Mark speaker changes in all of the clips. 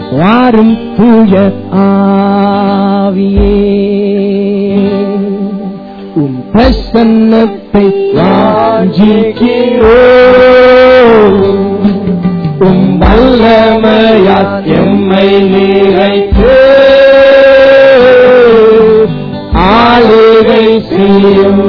Speaker 1: வாரும் தூய ஆவியே உம் பிரசன்னத்தை வாஞ்சிக்கிறோ உம் வல்லமையா எம்மை நிறைத்து ஆளுகை செய்யும்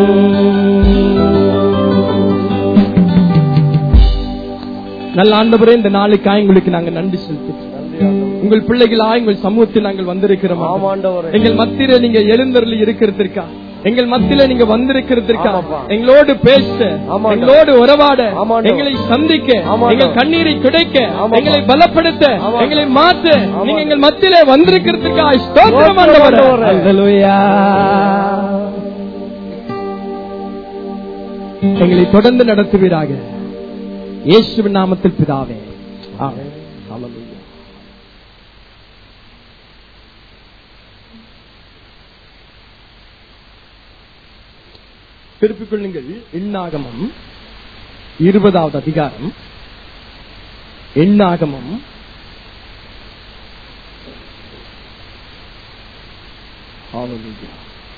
Speaker 1: நல்ல ஆண்டவரே இந்த நாளுக்காய் உங்களுக்கு நாங்க நன்றி செலுத்துகிறோம் உங்கள் பிள்ளைகளாய் உங்கள் சமூகத்தில் நாங்கள் வந்திருக்கிறோம் ஆண்டவரே.
Speaker 2: ஆமாண்டவரே
Speaker 1: எங்கள் மத்தியில நீங்க எழுந்தருளி இருக்கிறதுக்கா எங்கள் மத்தியில நீங்க வந்திருக்கிறதுக்கா
Speaker 2: ஆமாப்பா.
Speaker 1: எங்களோடு பேச
Speaker 2: ஆமாண்டா.
Speaker 1: எங்களோடு உறவாட
Speaker 2: ஆமாண்டா.
Speaker 1: எங்களை சந்திக்க
Speaker 2: ஆமாண்டா.
Speaker 1: எங்கள் கண்ணீரை துடைக்க
Speaker 2: ஆமாப்பா.
Speaker 1: எங்களை பலப்படுத்த
Speaker 2: ஆமாண்டா.
Speaker 1: எங்களை மாற்ற
Speaker 2: ஆமாண்டா.
Speaker 1: நீங்க எங்கள் மத்தியில வந்திருக்கிறதுக்கா ஸ்தோத்திரம்
Speaker 2: ஸ்தோத்திரம்
Speaker 1: ஆண்டவரே.
Speaker 2: ஆண்டவரே.
Speaker 1: அல்லேலூயா. எங்களை தொடர்ந்து நடத்துவீராக இயேசுவின் நாமத்தில் பிதாவே ஆமென். ஹalleluya. திருப்பிக் கொள்ளுங்கள் எண்ணாகமம் இருபதாவது அதிகாரம் எண்ணாகமம் Hallelujah.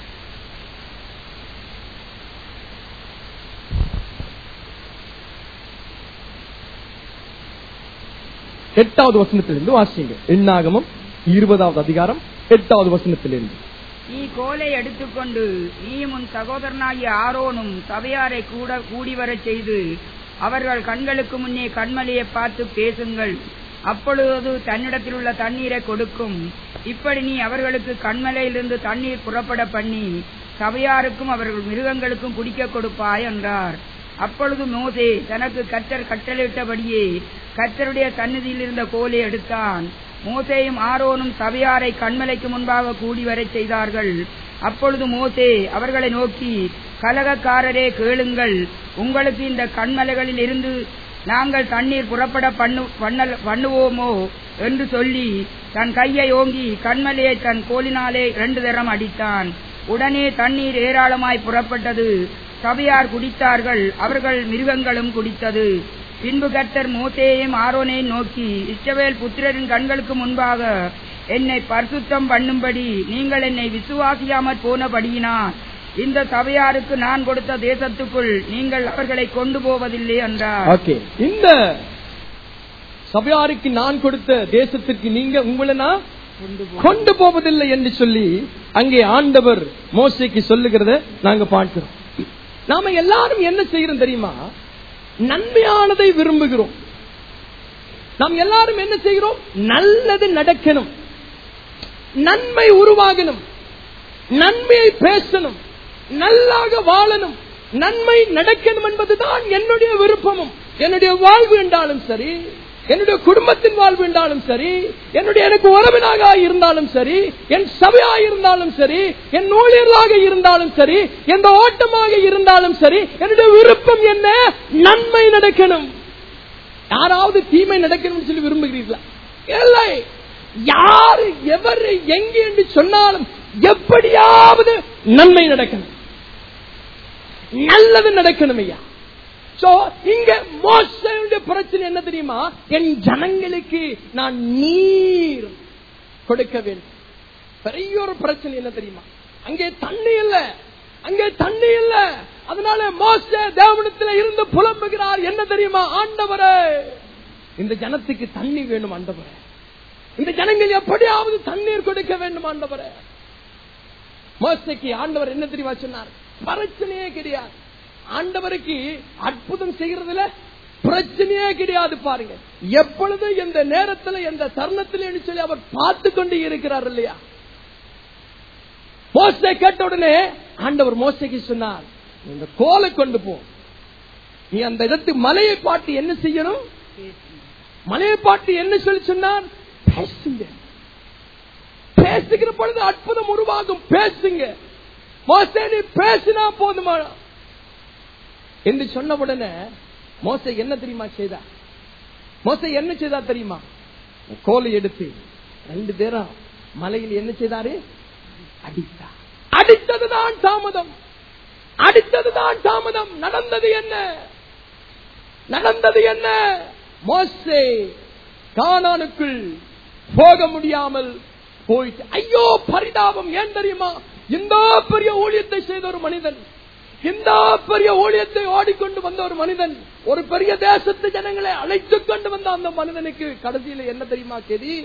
Speaker 1: எட்டாவது வசனத்திலிருந்து வாசிங்க எண்ணாகமம் இருபதாவது அதிகாரம் எட்டாவது வசனத்திலிருந்து
Speaker 3: நீ கோலை எடுத்துக்கொண்டு நீயும் உன் சகோதரனாகிய ஆரோனும் சபையாரை கூட கூடி வரச் செய்து அவர்கள் கண்களுக்கு முன்னே கண்மலையை பார்த்து பேசுங்கள் அப்பொழுது தன்னிடத்தில் உள்ள தண்ணீரை கொடுக்கும் இப்படி நீ அவர்களுக்கு கண்மலையிலிருந்து தண்ணீர் புறப்பட பண்ணி சபையாருக்கும் அவர்கள் மிருகங்களுக்கும் குடிக்க கொடுப்பாய் என்றார் அப்பொழுது மோசே தனக்கு கத்தர் கட்டளையிட்டபடியே கத்தருடைய சந்நிதியில் இருந்த கோலை எடுத்தான் மோசேயும் ஆரோனும் சபையாரை கண்மலைக்கு முன்பாக கூடி வரச் செய்தார்கள் அப்பொழுது மோசே அவர்களை நோக்கி கலகக்காரரே கேளுங்கள் உங்களுக்கு இந்த கண்மலைகளில் இருந்து நாங்கள் தண்ணீர் புறப்பட பண்ணு பண்ணல் பண்ணுவோமோ என்று சொல்லி தன் கையை ஓங்கி கண்மலையை தன் கோலினாலே இரண்டு தரம் அடித்தான் உடனே தண்ணீர் ஏராளமாய் புறப்பட்டது சபையார் குடித்தார்கள் அவர்கள் மிருகங்களும் குடித்தது பின்பு கர்த்தர் மோசேயும் ஆரோனையும் நோக்கி இஸ்ரவேல் புத்திரரின் கண்களுக்கு முன்பாக என்னை பரிசுத்தம் பண்ணும்படி நீங்கள் என்னை விசுவாசியாமற் போனபடியினால் இந்த சபையாருக்கு நான் கொடுத்த தேசத்துக்குள் நீங்கள் அவர்களை கொண்டு போவதில்லை என்றார்
Speaker 1: ஓகே இந்த சபையாருக்கு நான் கொடுத்த தேசத்திற்கு நீங்க உங்களை நான் கொண்டு போவதில்லை என்று சொல்லி அங்கே ஆண்டவர் மோசைக்கு சொல்லுகிறத நாங்க பார்க்கிறோம் நாம எல்லாரும் என்ன செய்யறோம் தெரியுமா நன்மையானதை விரும்புகிறோம் நாம் எல்லாரும் என்ன செய்கிறோம் நல்லது நடக்கணும் நன்மை உருவாகணும் நன்மையை பேசணும் நல்லாக வாழணும் நன்மை நடக்கணும் என்பதுதான் என்னுடைய விருப்பமும் என்னுடைய வாழ்வு என்றாலும் சரி என்னுடைய குடும்பத்தின் வாழ்வு என்றாலும் சரி என்னுடைய எனக்கு உறவினாக இருந்தாலும் சரி என் சபையாக இருந்தாலும் சரி என் ஊழியர்களாக இருந்தாலும் சரி எந்த ஓட்டமாக இருந்தாலும் சரி என்னுடைய விருப்பம் என்ன நன்மை நடக்கணும் யாராவது தீமை நடக்கணும்னு சொல்லி விரும்புகிறீர்களா இல்லை யாரு எவர் எங்கே என்று சொன்னாலும் எப்படியாவது நன்மை நடக்கணும் நல்லது நடக்கணும் ஐயா சோ இங்க மோசனுடைய பிரச்சனை என்ன தெரியுமா என் ஜனங்களுக்கு நான் நீர் கொடுக்க வேண்டும் பெரிய ஒரு பிரச்சனை என்ன தெரியுமா அங்கே தண்ணி இல்ல அங்கே தண்ணி இல்ல அதனால மோச தேவனத்தில் இருந்து புலம்புகிறார் என்ன தெரியுமா ஆண்டவரே இந்த ஜனத்துக்கு தண்ணி வேணும் ஆண்டவரே இந்த ஜனங்கள் எப்படியாவது தண்ணீர் கொடுக்க வேண்டும் ஆண்டவரே மோசைக்கு ஆண்டவர் என்ன தெரியுமா சொன்னார் பிரச்சனையே கிடையாது ஆண்டவருக்கு அற்புதம் செய்யறதுல பிரச்சனையே கிடையாது பாருங்க எப்பொழுது எந்த நேரத்துல எந்த தருணத்துல சொல்லி அவர் பார்த்து கொண்டு இருக்கிறார் இல்லையா மோசை கேட்ட உடனே ஆண்டவர் மோசைக்கு சொன்னார் "நீ இந்த கோலை கொண்டு போ நீ அந்த இடத்து மலையை பாட்டு என்ன செய்யணும் மலையை பாட்டு என்ன சொல்லி சொன்னார் பேசுங்க பேசுகிற பொழுது அற்புதம் உருவாகும் பேசுங்க மோசே நீ பேசினா போதுமா என்று சொன்ன உடனே மோசை என்ன தெரியுமா செய்தா மோசை என்ன செய்தா தெரியுமா கோலை எடுத்து ரெண்டு பேரும் மலையில் என்ன செய்தாரு அடித்தா அடித்ததுதான் தாமதம் அடித்ததுதான் தாமதம் நடந்தது என்ன நடந்தது என்ன மோசே கானானுக்குள் போக முடியாமல் போயிட்டு ஐயோ பரிதாபம் ஏன் தெரியுமா இந்த பெரிய ஊழியத்தை செய்த ஒரு மனிதன் இந்த பெரிய ஊழியத்தை ஓடிக்கொண்டு வந்த ஒரு மனிதன் ஒரு பெரிய தேசத்து ஜனங்களை அழைத்துக் கொண்டு வந்த அந்த மனிதனுக்கு கடைசியில என்ன தெரியுமா கெதி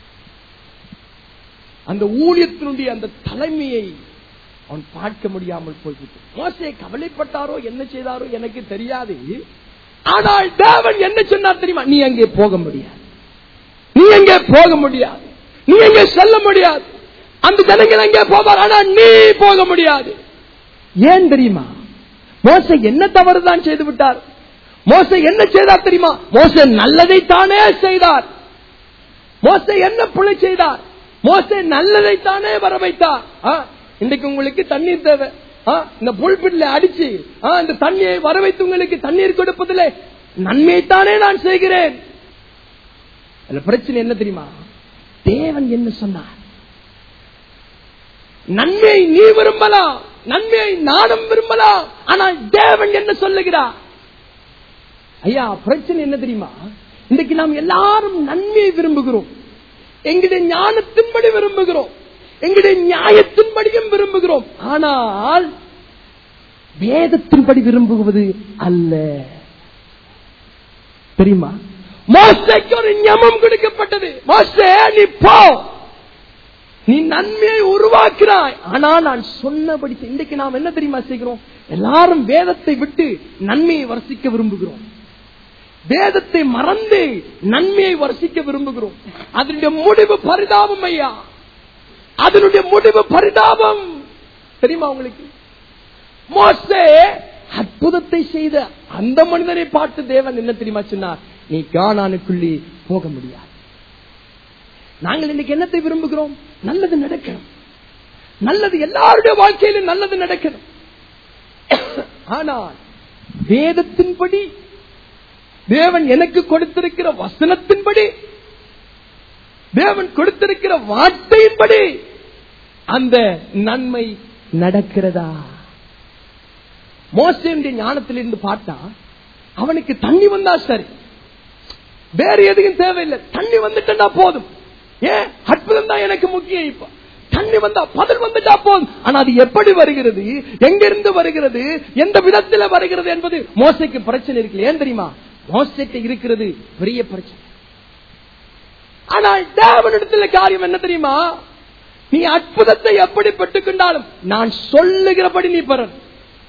Speaker 1: அந்த ஊழியத்தினுடைய அந்த தலைமையை அவன் பார்க்க முடியாமல் போய்விட்டு மோசே கவலைப்பட்டாரோ என்ன செய்தாரோ எனக்கு தெரியாது ஆனால் தேவன் என்ன சொன்னார் தெரியுமா நீ அங்கே போக முடியாது நீ எங்கே போக முடியாது நீ எங்கே செல்ல முடியாது அந்த ஜனங்கள் அங்கே போவார் ஆனா நீ போக முடியாது ஏன் தெரியுமா மோச என்ன தவறுதான் செய்து விட்டார் மோச என்ன செய்தார் தெரியுமா மோச நல்லதை தானே செய்தார் மோச என்ன பிழை செய்தார் மோச நல்லதைத்தானே வர வைத்தார் ஆ, இன்றைக்கு உங்களுக்கு தண்ணீர் தேவை ஆ, இந்த புல்பிட்ல அடிச்சு ஆ, இந்த தண்ணியை வர வைத்து உங்களுக்கு தண்ணீர் கொடுப்பதிலே நன்மையைத்தானே நான் செய்கிறேன் அதுல பிரச்சனை என்ன தெரியுமா தேவன் என்ன சொன்னார் நன்மையை நீ விரும்பலாம் நன்மையை நானும் விரும்பலாம் ஆனால் தேவன் என்ன சொல்லுகிறார் ஐயா பிரச்சனை என்ன தெரியுமா இன்றைக்கு நாம் எல்லாரும் நன்மையை விரும்புகிறோம் எங்களுடைய ஞானத்தின்படி விரும்புகிறோம் எங்களுடைய நியாயத்தின்படியும் விரும்புகிறோம் ஆனால் வேதத்தின்படி விரும்புவது அல்ல தெரியுமா மோசைக்கு ஒரு ஞமம் கொடுக்கப்பட்டது மோசே நீ போ நீ நன்மையை உருவாக்குறாய் ஆனா நான் சொன்னபடி செய். இன்றைக்கு நாம் என்ன தெரியுமா செய்கிறோம் எல்லாரும் வேதத்தை விட்டு நன்மையை வர்சிக்க விரும்புகிறோம் வேதத்தை மறந்து நன்மையை வர்சிக்க விரும்புகிறோம் அதனுடைய முடிவு பரிதாபம் ஐயா அதனுடைய முடிவு பரிதாபம் தெரியுமா உங்களுக்கு மோசே அற்புதத்தை செய்த அந்த மனிதனை பார்த்து தேவன் என்ன தெரியுமா சொன்னார் நீ கானானுக்குள்ளே போக முடியாது நாங்கள் இன்னைக்கு என்னத்தை விரும்புகிறோம் நல்லது நடக்கணும் நல்லது எல்லாருடைய வாழ்க்கையிலும் நல்லது நடக்கணும் ஆனால் வேதத்தின்படி தேவன் எனக்கு கொடுத்திருக்கிற வசனத்தின்படி தேவன் கொடுத்திருக்கிற வார்த்தையின்படி அந்த நன்மை நடக்கிறதா மோசனுடைய ஞானத்திலிருந்து பார்த்தா அவனுக்கு தண்ணி வந்தா சரி வேற எதுவும் தேவையில்லை தண்ணி வந்துட்டா போதும் ஏன் அற்புதம் தான் எனக்கு முக்கியம் இப்ப தண்ணி வந்தா பதில் வந்துட்டா போதும் ஆனா அது எப்படி வருகிறது எங்கிருந்து வருகிறது எந்த விதத்துல வருகிறது என்பது மோசைக்கு பிரச்சனை இருக்கு ஏன் தெரியுமா மோசைக்கு இருக்கிறது பெரிய பிரச்சனை ஆனால் தேவனிடத்துல காரியம் என்ன தெரியுமா நீ அற்புதத்தை எப்படி பெற்றுக்கொண்டாலும் நான் சொல்லுகிறபடி நீ பெறணும்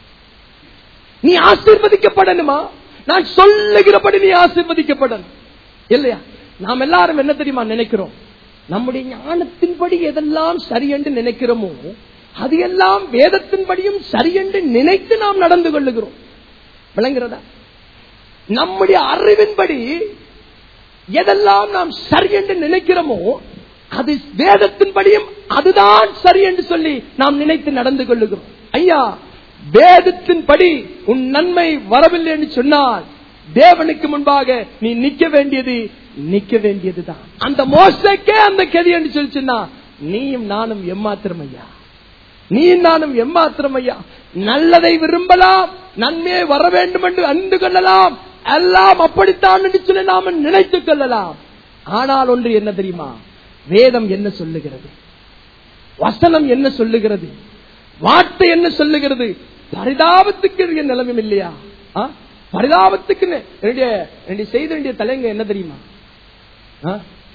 Speaker 1: நீ ஆசீர்வதிக்கப்படணுமா நான் சொல்லுகிறபடி நீ ஆசீர்வதிக்கப்படணும் இல்லையா நாம் எல்லாரும் என்ன தெரியுமா நினைக்கிறோம் நம்முடைய ஞானத்தின்படி எதெல்லாம் சரி என்று நினைக்கிறோமோ அது எல்லாம் வேதத்தின்படியும் சரி என்று நினைத்து நாம் நடந்து கொள்ளுகிறோம் விளங்குறதா நம்முடைய அறிவின்படி எதெல்லாம் நாம் சரி என்று நினைக்கிறோமோ அது வேதத்தின்படியும் அதுதான் சரி என்று சொல்லி நாம் நினைத்து நடந்து கொள்ளுகிறோம் ஐயா வேதத்தின்படி உன் நன்மை வரவில்லை என்று சொன்னால் தேவனுக்கு முன்பாக நீ நிக்க வேண்டியது நிக்க வேண்டியதுதான் அந்த மோசக்கே அந்த கெதி என்று சொல்லி சொன்னா நீயும் நானும் எம்மாத்திரம் ஐயா நீ நானும் எம்மாத்திரம் ஐயா நல்லதை விரும்பலாம் நன்மையை வர வேண்டும் என்று அந்து கொள்ளலாம் எல்லாம் அப்படித்தான் என்று சொல்லி நாம நினைத்துக் கொள்ளலாம் ஆனால் ஒன்று என்ன தெரியுமா வேதம் என்ன சொல்லுகிறது வசனம் என்ன சொல்லுகிறது வார்த்தை என்ன சொல்லுகிறது பரிதாபத்துக்கு இருக்க நிலைமை இல்லையா ஆ? பரிதாபத்துக்குன்னு என்னுடைய என்னுடைய செய்த வேண்டிய தலைங்க என்ன தெரியுமா ஆ?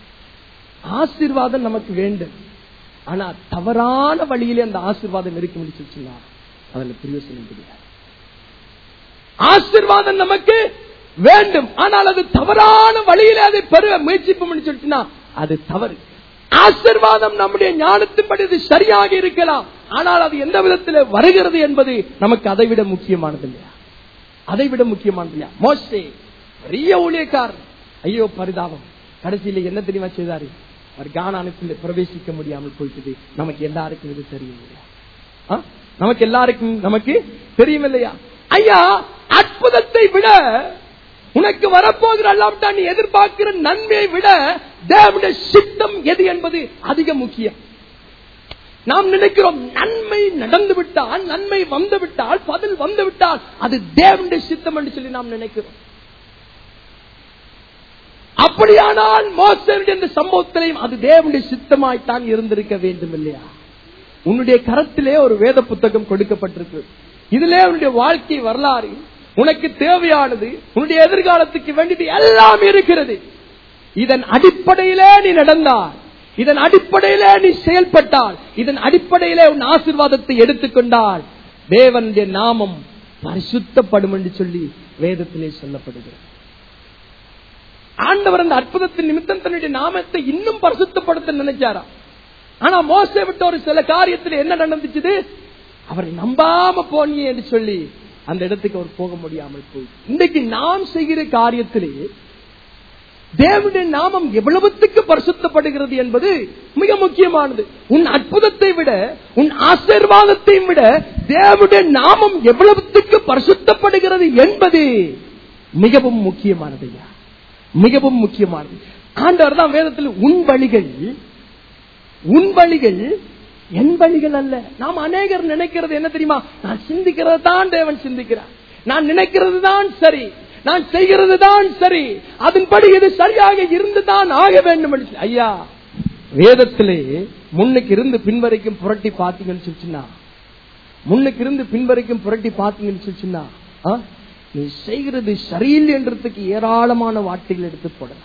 Speaker 1: ஆசீர்வாதம் நமக்கு வேண்டும் ஆனா தவறான வழியிலே அந்த ஆசீர்வாதம் இருக்கும் என்று சொல்லி சொன்னா அதுல பிரயோசனம் கிடையாது ஆசீர்வாதம் நமக்கு வேண்டும் ஆனால் அது தவறான வழியிலே அதை பெற முயற்சிப்போம் சொல்லிச்சுன்னா அது தவறு ஆசீர்வாதம் நம்முடைய ஞானத்தின்படி அது சரியாக இருக்கலாம் ஆனால் அது எந்த விதத்தில் வருகிறது என்பது நமக்கு அதை விட முக்கியமானது இல்லையா அதை விட முக்கியமானது இல்லையா மோசே பெரிய ஊழியக்காரர் ஐயோ பரிதாபம் கடைசியில என்ன தெரியுமா செய்தாரு அவர் கானானுக்குள்ள பிரவேசிக்க முடியாமல் போயிட்டது நமக்கு எல்லாருக்கும் இது தெரியும் இல்லையா ஆ? நமக்கு எல்லாருக்கும் நமக்கு தெரியும் இல்லையா ஐயா அற்புதத்தை விட உனக்கு வரப்போகிற அல்லாவிட்டா நீ எதிர்பார்க்கிற நன்மையை விட தேவனுடைய சித்தம் எது என்பது அதிக முக்கியம் நாம் நினைக்கிறோம் நன்மை நடந்து விட்டால் நன்மை வந்து விட்டால் பதில் வந்து விட்டால் அது தேவனுடைய சித்தம் என்று சொல்லி நாம் நினைக்கிறோம் அப்படியானால் மோசனுடைய இந்த சம்பவத்திலையும் அது தேவனுடைய சித்தமாய்த்தான் இருந்திருக்க வேண்டும் இல்லையா உன்னுடைய கரத்திலே ஒரு வேத புத்தகம் கொடுக்கப்பட்டிருக்கு இதிலே உன்னுடைய வாழ்க்கை வரலாறு உனக்கு தேவையானது உன்னுடைய எதிர்காலத்துக்கு வேண்டியது எல்லாம் இருக்கிறது இதன் அடிப்படையிலே நீ நடந்தால் இதன் அடிப்படையிலே நீ செயல்பட்டால் இதன் அடிப்படையிலே உன் ஆசீர்வாதத்தை எடுத்துக்கொண்டால் தேவனுடைய நாமம் பரிசுத்தப்படும் என்று சொல்லி வேதத்திலே சொல்லப்படுகிறது ஆண்டவர் அந்த அற்புதத்தின் நிமித்தம் தன்னுடைய நாமத்தை இன்னும் பரிசுத்தப்படுத்த நினைச்சாரா ஆனா மோச விட்ட ஒரு சில காரியத்தில் என்ன நடந்துச்சு அவரை நம்பாம போனியே என்று சொல்லி அந்த இடத்துக்கு அவர் போக முடியாமல் போய் இன்றைக்கு நாம் செய்கிற காரியத்திலே தேவனுடைய நாமம் எவ்வளவுத்துக்கு பரிசுத்தப்படுகிறது என்பது மிக முக்கியமானது உன் அற்புதத்தை விட உன் ஆசீர்வாதத்தை விட தேவனுடைய நாமம் எவ்வளவுத்துக்கு பரிசுத்தப்படுகிறது என்பது மிகவும் முக்கியமானது ஐயா மிகவும் முக்கியமானது ஆண்டவர் தான் வேதத்தில் உன் வழிகள் உன் வழிகள் என் வழிகள் அல்ல நாம் அநேகர் நினைக்கிறது என்ன தெரியுமா நான் சிந்திக்கிறது தான் தேவன் சிந்திக்கிறார் நான் நினைக்கிறது தான் சரி நான் செய்கிறது தான் சரி அதன்படி இது சரியாக இருந்துதான் ஆக வேண்டும் என்று சொல்லி. ஐயா வேதத்திலே முன்னுக்கு இருந்து பின்வரைக்கும் புரட்டி பார்த்தீங்கன்னு சொல்லிச்சுன்னா முன்னுக்கு இருந்து பின்வரைக்கும் புரட்டி பார்த்தீங்கன்னு சொல்லிச்சுன்னா ஆ, நீ செய்கிறது சரியில்லை என்றதுக்கு ஏராளமான வார்த்தைகள் எடுத்து போடலாம்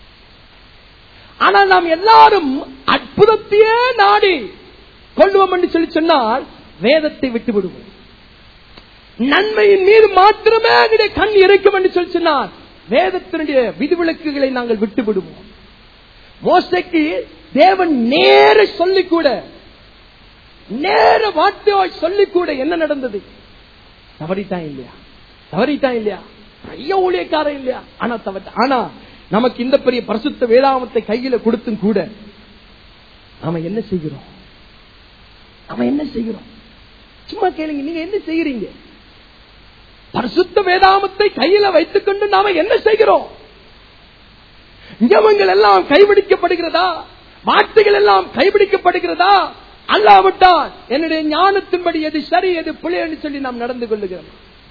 Speaker 1: ஆனால் நாம் எல்லாரும் அற்புதத்தையே நாடி கொள்வோம் என்று சொல்லி சொன்னால் வேதத்தை விட்டு விடுவோம் நன்மையின் மீது மாத்திரமே என்னுடைய கண் இருக்கும் என்று சொல்லி சொன்னார் வேதத்தினுடைய விதிவிலக்குகளை நாங்கள் விட்டு விடுவோம் மோசைக்கு தேவன் நேர சொல்லி கூட நேர வார்த்தையாய் சொல்லி கூட என்ன நடந்தது தவறித்தான் இல்லையா தவறித்தான் இல்லையா பெரிய ஊழியக்காரன் இல்லையா ஆனா தவறு ஆனா நமக்கு இந்த பெரிய பரிசுத்த வேதாமத்தை கையில கொடுத்தும் கூட நாம என்ன செய்கிறோம் நாம என்ன செய்கிறோம் சும்மா கேளுங்க நீங்க என்ன செய்கிறீங்க பரிசுத்த வேதாமத்தை கையில வைத்துக் கொண்டு நாம என்ன செய்கிறோம் நியமங்கள் எல்லாம் கைபிடிக்கப்படுகிறதா வார்த்தைகள் எல்லாம் கைபிடிக்கப்படுகிறதா அல்லாவிட்டால் என்னுடைய ஞானத்தின்படி எது சரி எது பிழை என்று சொல்லி நாம் நடந்து கொள்ளுகிறோம்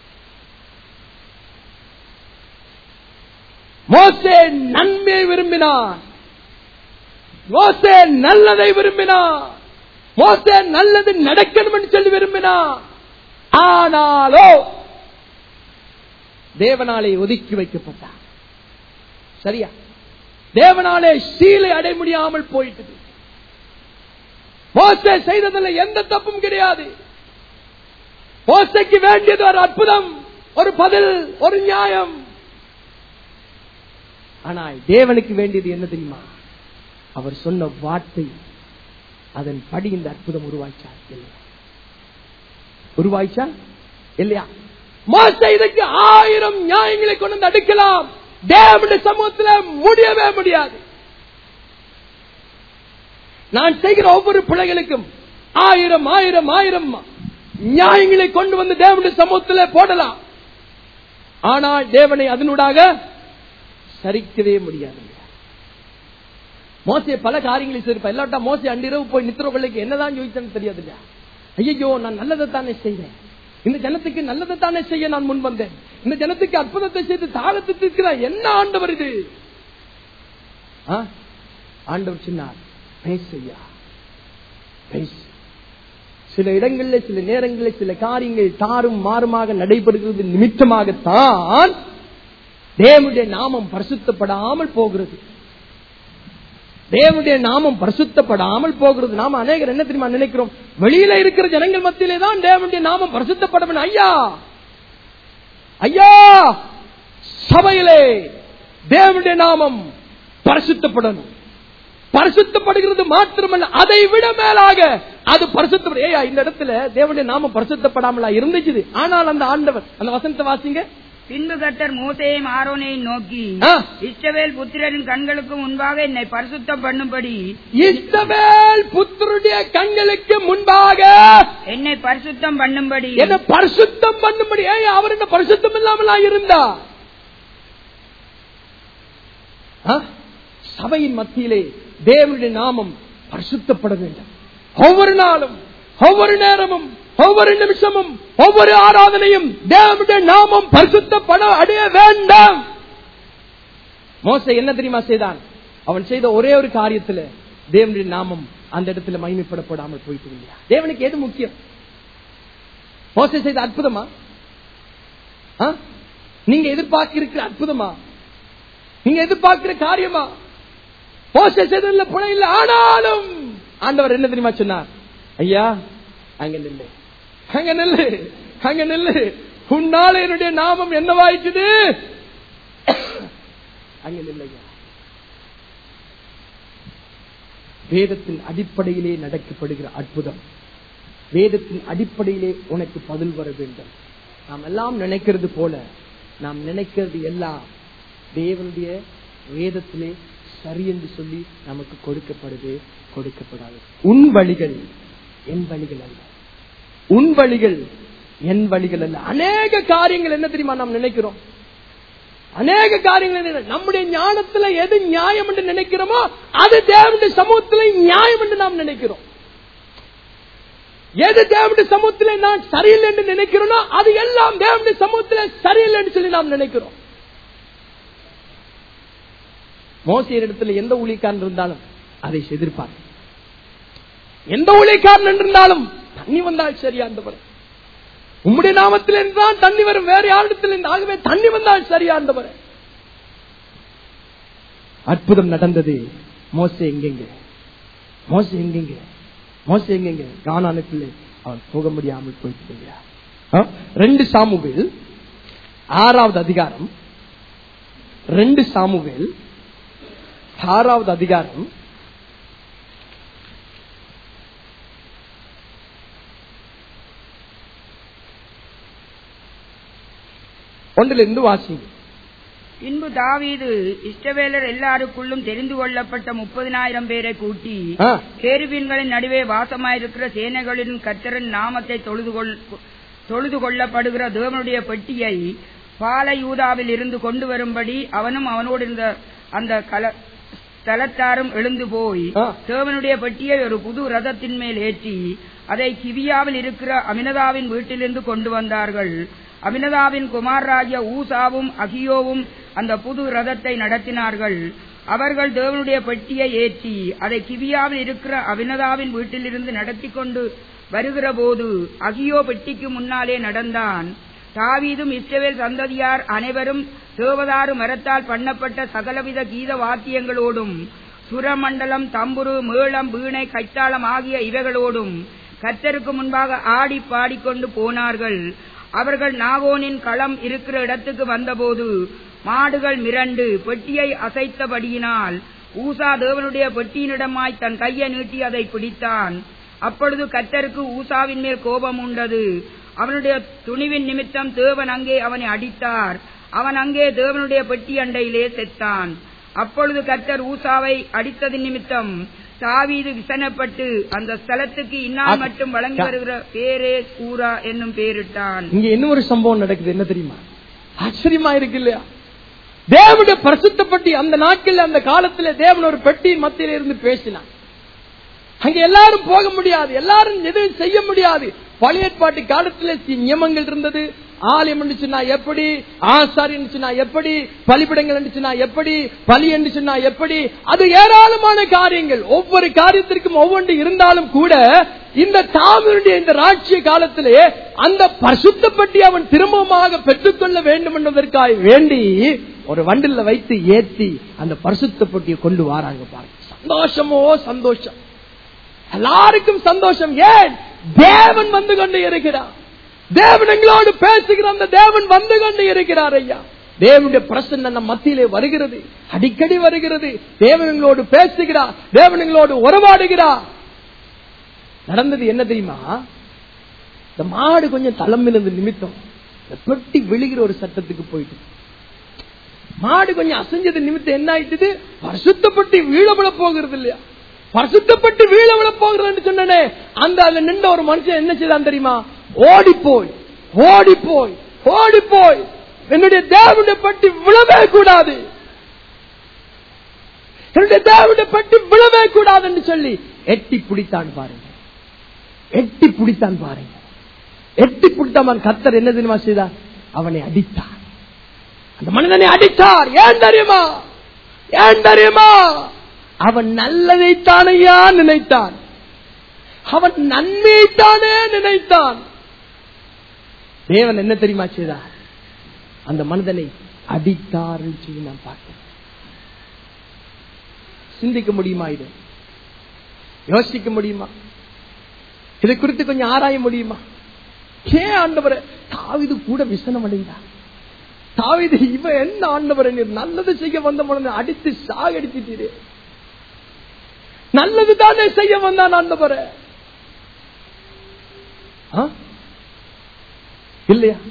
Speaker 1: மோசே நன்மை விரும்பினான் மோசே நல்லதை விரும்பினான் மோசே நல்லது நடக்கணும் என்று சொல்லி விரும்பினான் ஆனாலோ தேவனாலே ஒதுக்கி வைக்கப்பட்டான் சரியா தேவனாலே சீலை அடைய முடியாமல் போயிட்டது மோசே செய்ததில் எந்த தப்பும் கிடையாது மோசைக்கு வேண்டியது ஒரு அற்புதம் ஒரு பதில் ஒரு நியாயம் ஆனால் தேவனுக்கு வேண்டியது என்ன தெரியுமா அவர் சொன்ன வார்த்தை அதன் படி இந்த அற்புதம் உருவாச்சா இல்லையா உருவாய்ச்சா இல்லையா மோச இதுக்கு ஆயிரம் நியாயங்களை கொண்டு வந்து அடுக்கலாம் தேவனுடைய சமூகத்தில் முடியவே முடியாது நான் செய்கிற ஒவ்வொரு பிள்ளைகளுக்கும் ஆயிரம் ஆயிரம் ஆயிரம் நியாயங்களை கொண்டு வந்து தேவனுடைய சமூகத்தில் போடலாம் ஆனால் தேவனை அதனூடாக சரிக்கவே முடியாது மோசைய பல காரியங்களை செய்திருப்பா இல்லாட்டா மோசை அன்றிரவு போய் நித்திர பிள்ளைக்கு என்னதான் யோசிச்சேன்னு தெரியாது இல்லையா ஐயோ நான் நல்லதை தானே செய்தேன் இந்த ஜனத்துக்கு நல்லதை தானே செய்ய நான் முன் வந்தேன் இந்த ஜனத்துக்கு அற்புதத்தை செய்து தாகத்துக்கு இருக்கிற என்ன ஆண்டவர் இது ஆ? ஆண்டவர் சொன்னார் பேசையா பேசு சில இடங்களில் சில நேரங்களில் சில காரியங்கள் தாறும் மாறுமாக நடைபெறுகிறது நிமித்தமாகத்தான் தேவனுடைய நாமம் பரிசுத்தப்படாமல் போகிறது தேவனுடைய நாமம் பரிசுத்தப்படாமல் போகிறது நாம அநேகர் என்ன தெரியுமா நினைக்கிறோம் வெளியில இருக்கிற ஜனங்கள் மத்தியிலே தான் தேவனுடைய நாமம் பரிசுத்தப்படணும் ஐயா ஐயா சபையிலே தேவனுடைய நாமம் பரிசுத்தப்படணும் பரிசுத்தப்படுகிறது மாத்திரமல்ல அதை விட மேலாக அது பரிசுத்தப்பட ஏயா இந்த இடத்துல தேவனுடைய நாமம் பரிசுத்தப்படாமலா இருந்துச்சு ஆனால் அந்த ஆண்டவர் அந்த வசனத்தை வாசிங்க
Speaker 3: பின்பு கர்த்தர் மோசையும் ஆரோனையும் நோக்கி
Speaker 1: ஆ.
Speaker 3: இஸ்ரவேல் புத்திரரின் கண்களுக்கு முன்பாக என்னை பரிசுத்தம் பண்ணும்படி
Speaker 1: இஸ்ரவேல் புத்தருடைய கண்களுக்கு முன்பாக
Speaker 3: என்னை பரிசுத்தம் பண்ணும்படி
Speaker 1: என்ன பரிசுத்தம் பண்ணும்படி ஏய், அவர் என்ன பரிசுத்தம் இல்லாமலா இருந்தா ஆ? சபையின் மத்தியிலே தேவனுடைய நாமம் பரிசுத்தப்பட வேண்டும் ஒவ்வொரு நாளும் ஒவ்வொரு நேரமும் ஒவ்வொரு நிமிஷமும் ஒவ்வொரு ஆராதனையும் தேவனுடைய நாமம் பரிசுத்தப்பட அடைய வேண்டாம் மோசே என்ன தெரியுமா செய்தான் அவன் செய்த ஒரே ஒரு காரியத்துல தேவனுடைய நாமம் அந்த இடத்துல மகிமைப்படப்படாமல் போயிட்டு இல்லையா தேவனுக்கு எது முக்கியம் மோசே செய்த அற்புதமா ஆ? நீங்க எதிர்பார்க்கிற அற்புதமா நீங்க எதிர்பார்க்கிற காரியமா மோசே செய்ததுல புனை இல்லை ஆனாலும் ஆண்டவர் என்ன தெரியுமா சொன்னார் ஐயா அங்க நில்லு அங்க நில்லு அங்க நில்லு உன்னால என்னுடைய நாமம் என்னவாயிக்குது அங்க நில்லையா வேதத்தின் அடிப்படையிலே நடக்கப்படுகிற அற்புதம் வேதத்தின் அடிப்படையிலே உனக்கு பதில் வர வேண்டும் நாம் எல்லாம் நினைக்கிறது போல நாம் நினைக்கிறது எல்லாம் தேவனுடைய வேதத்திலே சரி என்று சொல்லி நமக்கு கொடுக்கப்படுது கொடுக்கப்படாது உன் வழிகள் என் வழிகள் அல்ல உன் வழிகள் என் வழிகள் அல்ல அநேக காரியங்கள் என்ன தெரியுமா நாம் நினைக்கிறோம் அநேக காரியங்கள் என்ன? நம்முடைய ஞானத்துல எது நியாயம் என்று நினைக்கிறோமோ அது தேவனுடைய சமூகத்திலே நியாயம் என்று நாம் நினைக்கிறோம் எது தேவனுடைய சமூகத்திலே நான் சரியில்லை என்று நினைக்கிறோனோ அது எல்லாம் தேவனுடைய சமூகத்திலே சரியில்லை என்று சொல்லி நாம் நினைக்கிறோம் மோசியர் இடத்துல எந்த ஊழியக்காரன் இருந்தாலும் அதை எதிர்ப்பார் எந்த ஊழியக்காரன் இருந்தாலும் தண்ணி வந்தால் சரியா அந்த உம்முடைய நாமத்தில் என்றால் தண்ணி வரும் வேற யாரிடத்தில் இருந்து ஆகவே தண்ணி வந்தால் சரியா அந்த அற்புதம் நடந்தது மோசே எங்கெங்க மோசே எங்கெங்க மோசே எங்கெங்க கானானுக்குள்ளே அவன் போக முடியாமல் போயிட்டு இல்லையா? ஆ? ரெண்டு சாமுவேல் ஆறாவது அதிகாரம் ரெண்டு சாமுவேல் ஆறாவது அதிகாரம் ஒன்றிலிருந்து வாசிங்க
Speaker 3: பின்பு தாவீது இஷ்டவேலர் எல்லாருக்குள்ளும் தெரிந்து கொள்ளப்பட்ட முப்பதினாயிரம் பேரை கூட்டி
Speaker 1: ஆ.
Speaker 3: கேருபீன்களின் நடுவே வாசமாயிருக்கிற சேனைகளின் கர்த்தரின் நாமத்தை தொழுது கொள் தொழுது கொள்ளப்படுகிற தேவனுடைய பெட்டியை பாலயூதாவில் இருந்து கொண்டு வரும்படி அவனும் அவனோடு இருந்த அந்த கல ஸ்தலத்தாரும் எழுந்து போய்
Speaker 1: ஆ.
Speaker 3: தேவனுடைய பெட்டியை ஒரு புது ரதத்தின் மேல் ஏற்றி அதை கிவியாவில் இருக்கிற அமினதாவின் வீட்டிலிருந்து கொண்டு வந்தார்கள் அமினதாவின் குமாரராகிய ஊசாவும் அகியோவும் அந்த புது ரதத்தை நடத்தினார்கள் அவர்கள் தேவனுடைய பெட்டியை ஏற்றி அதை கிவியாவில் இருக்கிற அபினதாவின் வீட்டிலிருந்து நடத்தி கொண்டு வருகிற போது அகியோ பெட்டிக்கு முன்னாலே நடந்தான் தாவீதும் இஸ்ரவேல் சந்ததியார் அனைவரும் தேவதாறு மரத்தால் பண்ணப்பட்ட சகலவித கீத வாத்தியங்களோடும் சுரமண்டலம் தம்புரு மேளம் வீணை கைத்தாளம் ஆகிய இவைகளோடும் கர்த்தருக்கு முன்பாக ஆடி பாடிக்கொண்டு போனார்கள் அவர்கள் நாகோனின் களம் இருக்கிற இடத்துக்கு வந்தபோது மாடுகள் மிரண்டு பெட்டியை அசைத்தபடியினால் ஊசா தேவனுடைய பெட்டியினிடமாய் தன் கையை நீட்டி அதை பிடித்தான் அப்பொழுது கர்த்தருக்கு ஊசாவின் மேல் கோபம் உண்டது அவனுடைய துணிவின் நிமித்தம் தேவன் அங்கே அவனை அடித்தார் அவன் அங்கே தேவனுடைய பெட்டி அண்டையிலே செத்தான் அப்பொழுது கர்த்தர் ஊசாவை அடித்ததின் நிமித்தம் தாவீது விசனப்பட்டு அந்த ஸ்தலத்துக்கு இந்நாள் மட்டும் வழங்கி வருகிற பேரே கூரா என்னும் பேரிட்டான்
Speaker 1: இங்க இன்னொரு சம்பவம் நடக்குது என்ன தெரியுமா ஆச்சரியமா இருக்கு இல்லையா தேவனுடைய பரிசுத்தப்பட்டி அந்த நாட்கள் அந்த காலத்துல தேவன் ஒரு பெட்டியின் மத்தியில இருந்து பேசினான் அங்க எல்லாரும் போக முடியாது எல்லாரும் எதுவும் செய்ய முடியாது பழைய ஏற்பாட்டு காலத்துல சி- நியமங்கள் இருந்தது ஆலயம் சொன்னா எப்படி ஆசாரி சொன்னா எப்படி பலிபிடங்கள் சொன்னா எப்படி பலி என்று சொன்னா எப்படி அது ஏராளமான காரியங்கள் ஒவ்வொரு காரியத்திற்கும் ஒவ்வொன்று இருந்தாலும் கூட இந்த தாமருடைய இந்த ராட்சிய காலத்திலே அந்த பரிசுத்தப்பட்டி அவன் திரும்பமாக பெற்றுக்கொள்ள வேண்டும் என்பதற்காக வேண்டி ஒரு வண்டில வைத்து ஏத்தி அந்த பரிசுத்தப்பட்டியை கொண்டு வராங்க பாருங்க சந்தோஷமோ சந்தோஷம் எல்லாருக்கும் சந்தோஷம் ஏன் தேவன் வந்து கொண்டு இருக்கிறார் தேவன் எங்களோடு பேசுகிற அந்த தேவன் வந்து கொண்டு இருக்கிறார் ஐயா தேவனுடைய பிரசன்ன நம் மத்தியிலே வருகிறது அடிக்கடி வருகிறது தேவன் எங்களோடு பேசுகிறார் தேவன் எங்களோடு உறவாடுகிறார் நடந்தது என்ன தெரியுமா இந்த மாடு கொஞ்சம் தலைமையிலிருந்து நிமித்தம் இந்த பெட்டி விழுகிற ஒரு சட்டத்துக்கு போயிட்டு மாடு கொஞ்சம் அசைஞ்சது நிமித்தம் என்ன ஆயிட்டது பரிசுத்தப்பட்டு வீழவிட போகிறது இல்லையா பரிசுத்தப்பட்டு வீழவிட போகிறது சொன்னனே அந்த அதுல நின்ற ஒரு மனுஷன் என்ன செய்தான் தெரியுமா ஓடி போய் ஓடி போய் ஓடி போய் என்னுடைய தேவனுடைய பட்டி விழவே கூடாது என்னுடைய தேவனுடைய பட்டி விழவே கூடாது என்று சொல்லி எட்டி பிடித்தான் பாருங்க எட்டி பிடித்தான் பாருங்க எட்டி பிடித்தவன் கத்தர் என்ன தெரியுமா செய்தார் அவனை அடித்தார் அந்த மனிதனை அடித்தார் ஏன் தெரியுமா ஏன் தெரியுமா அவன் நல்லதைத்தானையா நினைத்தான் அவன் நன்மையைத்தானே நினைத்தான் தேவன் என்ன தெரியுமா செய்தார் அந்த மனிதனை அடித்தார் சொல்லி நான் பார்க்கிறேன் சிந்திக்க முடியுமா இது யோசிக்க முடியுமா இதை குறித்து கொஞ்சம் ஆராய முடியுமா ஏன் ஆண்டவரை தாவிது கூட விசனம் அடைந்தார் தாவிது இவன் என்ன ஆண்டவரை நீர் நல்லது செய்ய வந்த மனதை அடித்து சாகடிச்சிட்டீரு நல்லது தானே செய்ய வந்தான் ஆண்டவரை ஆ? இல்லையா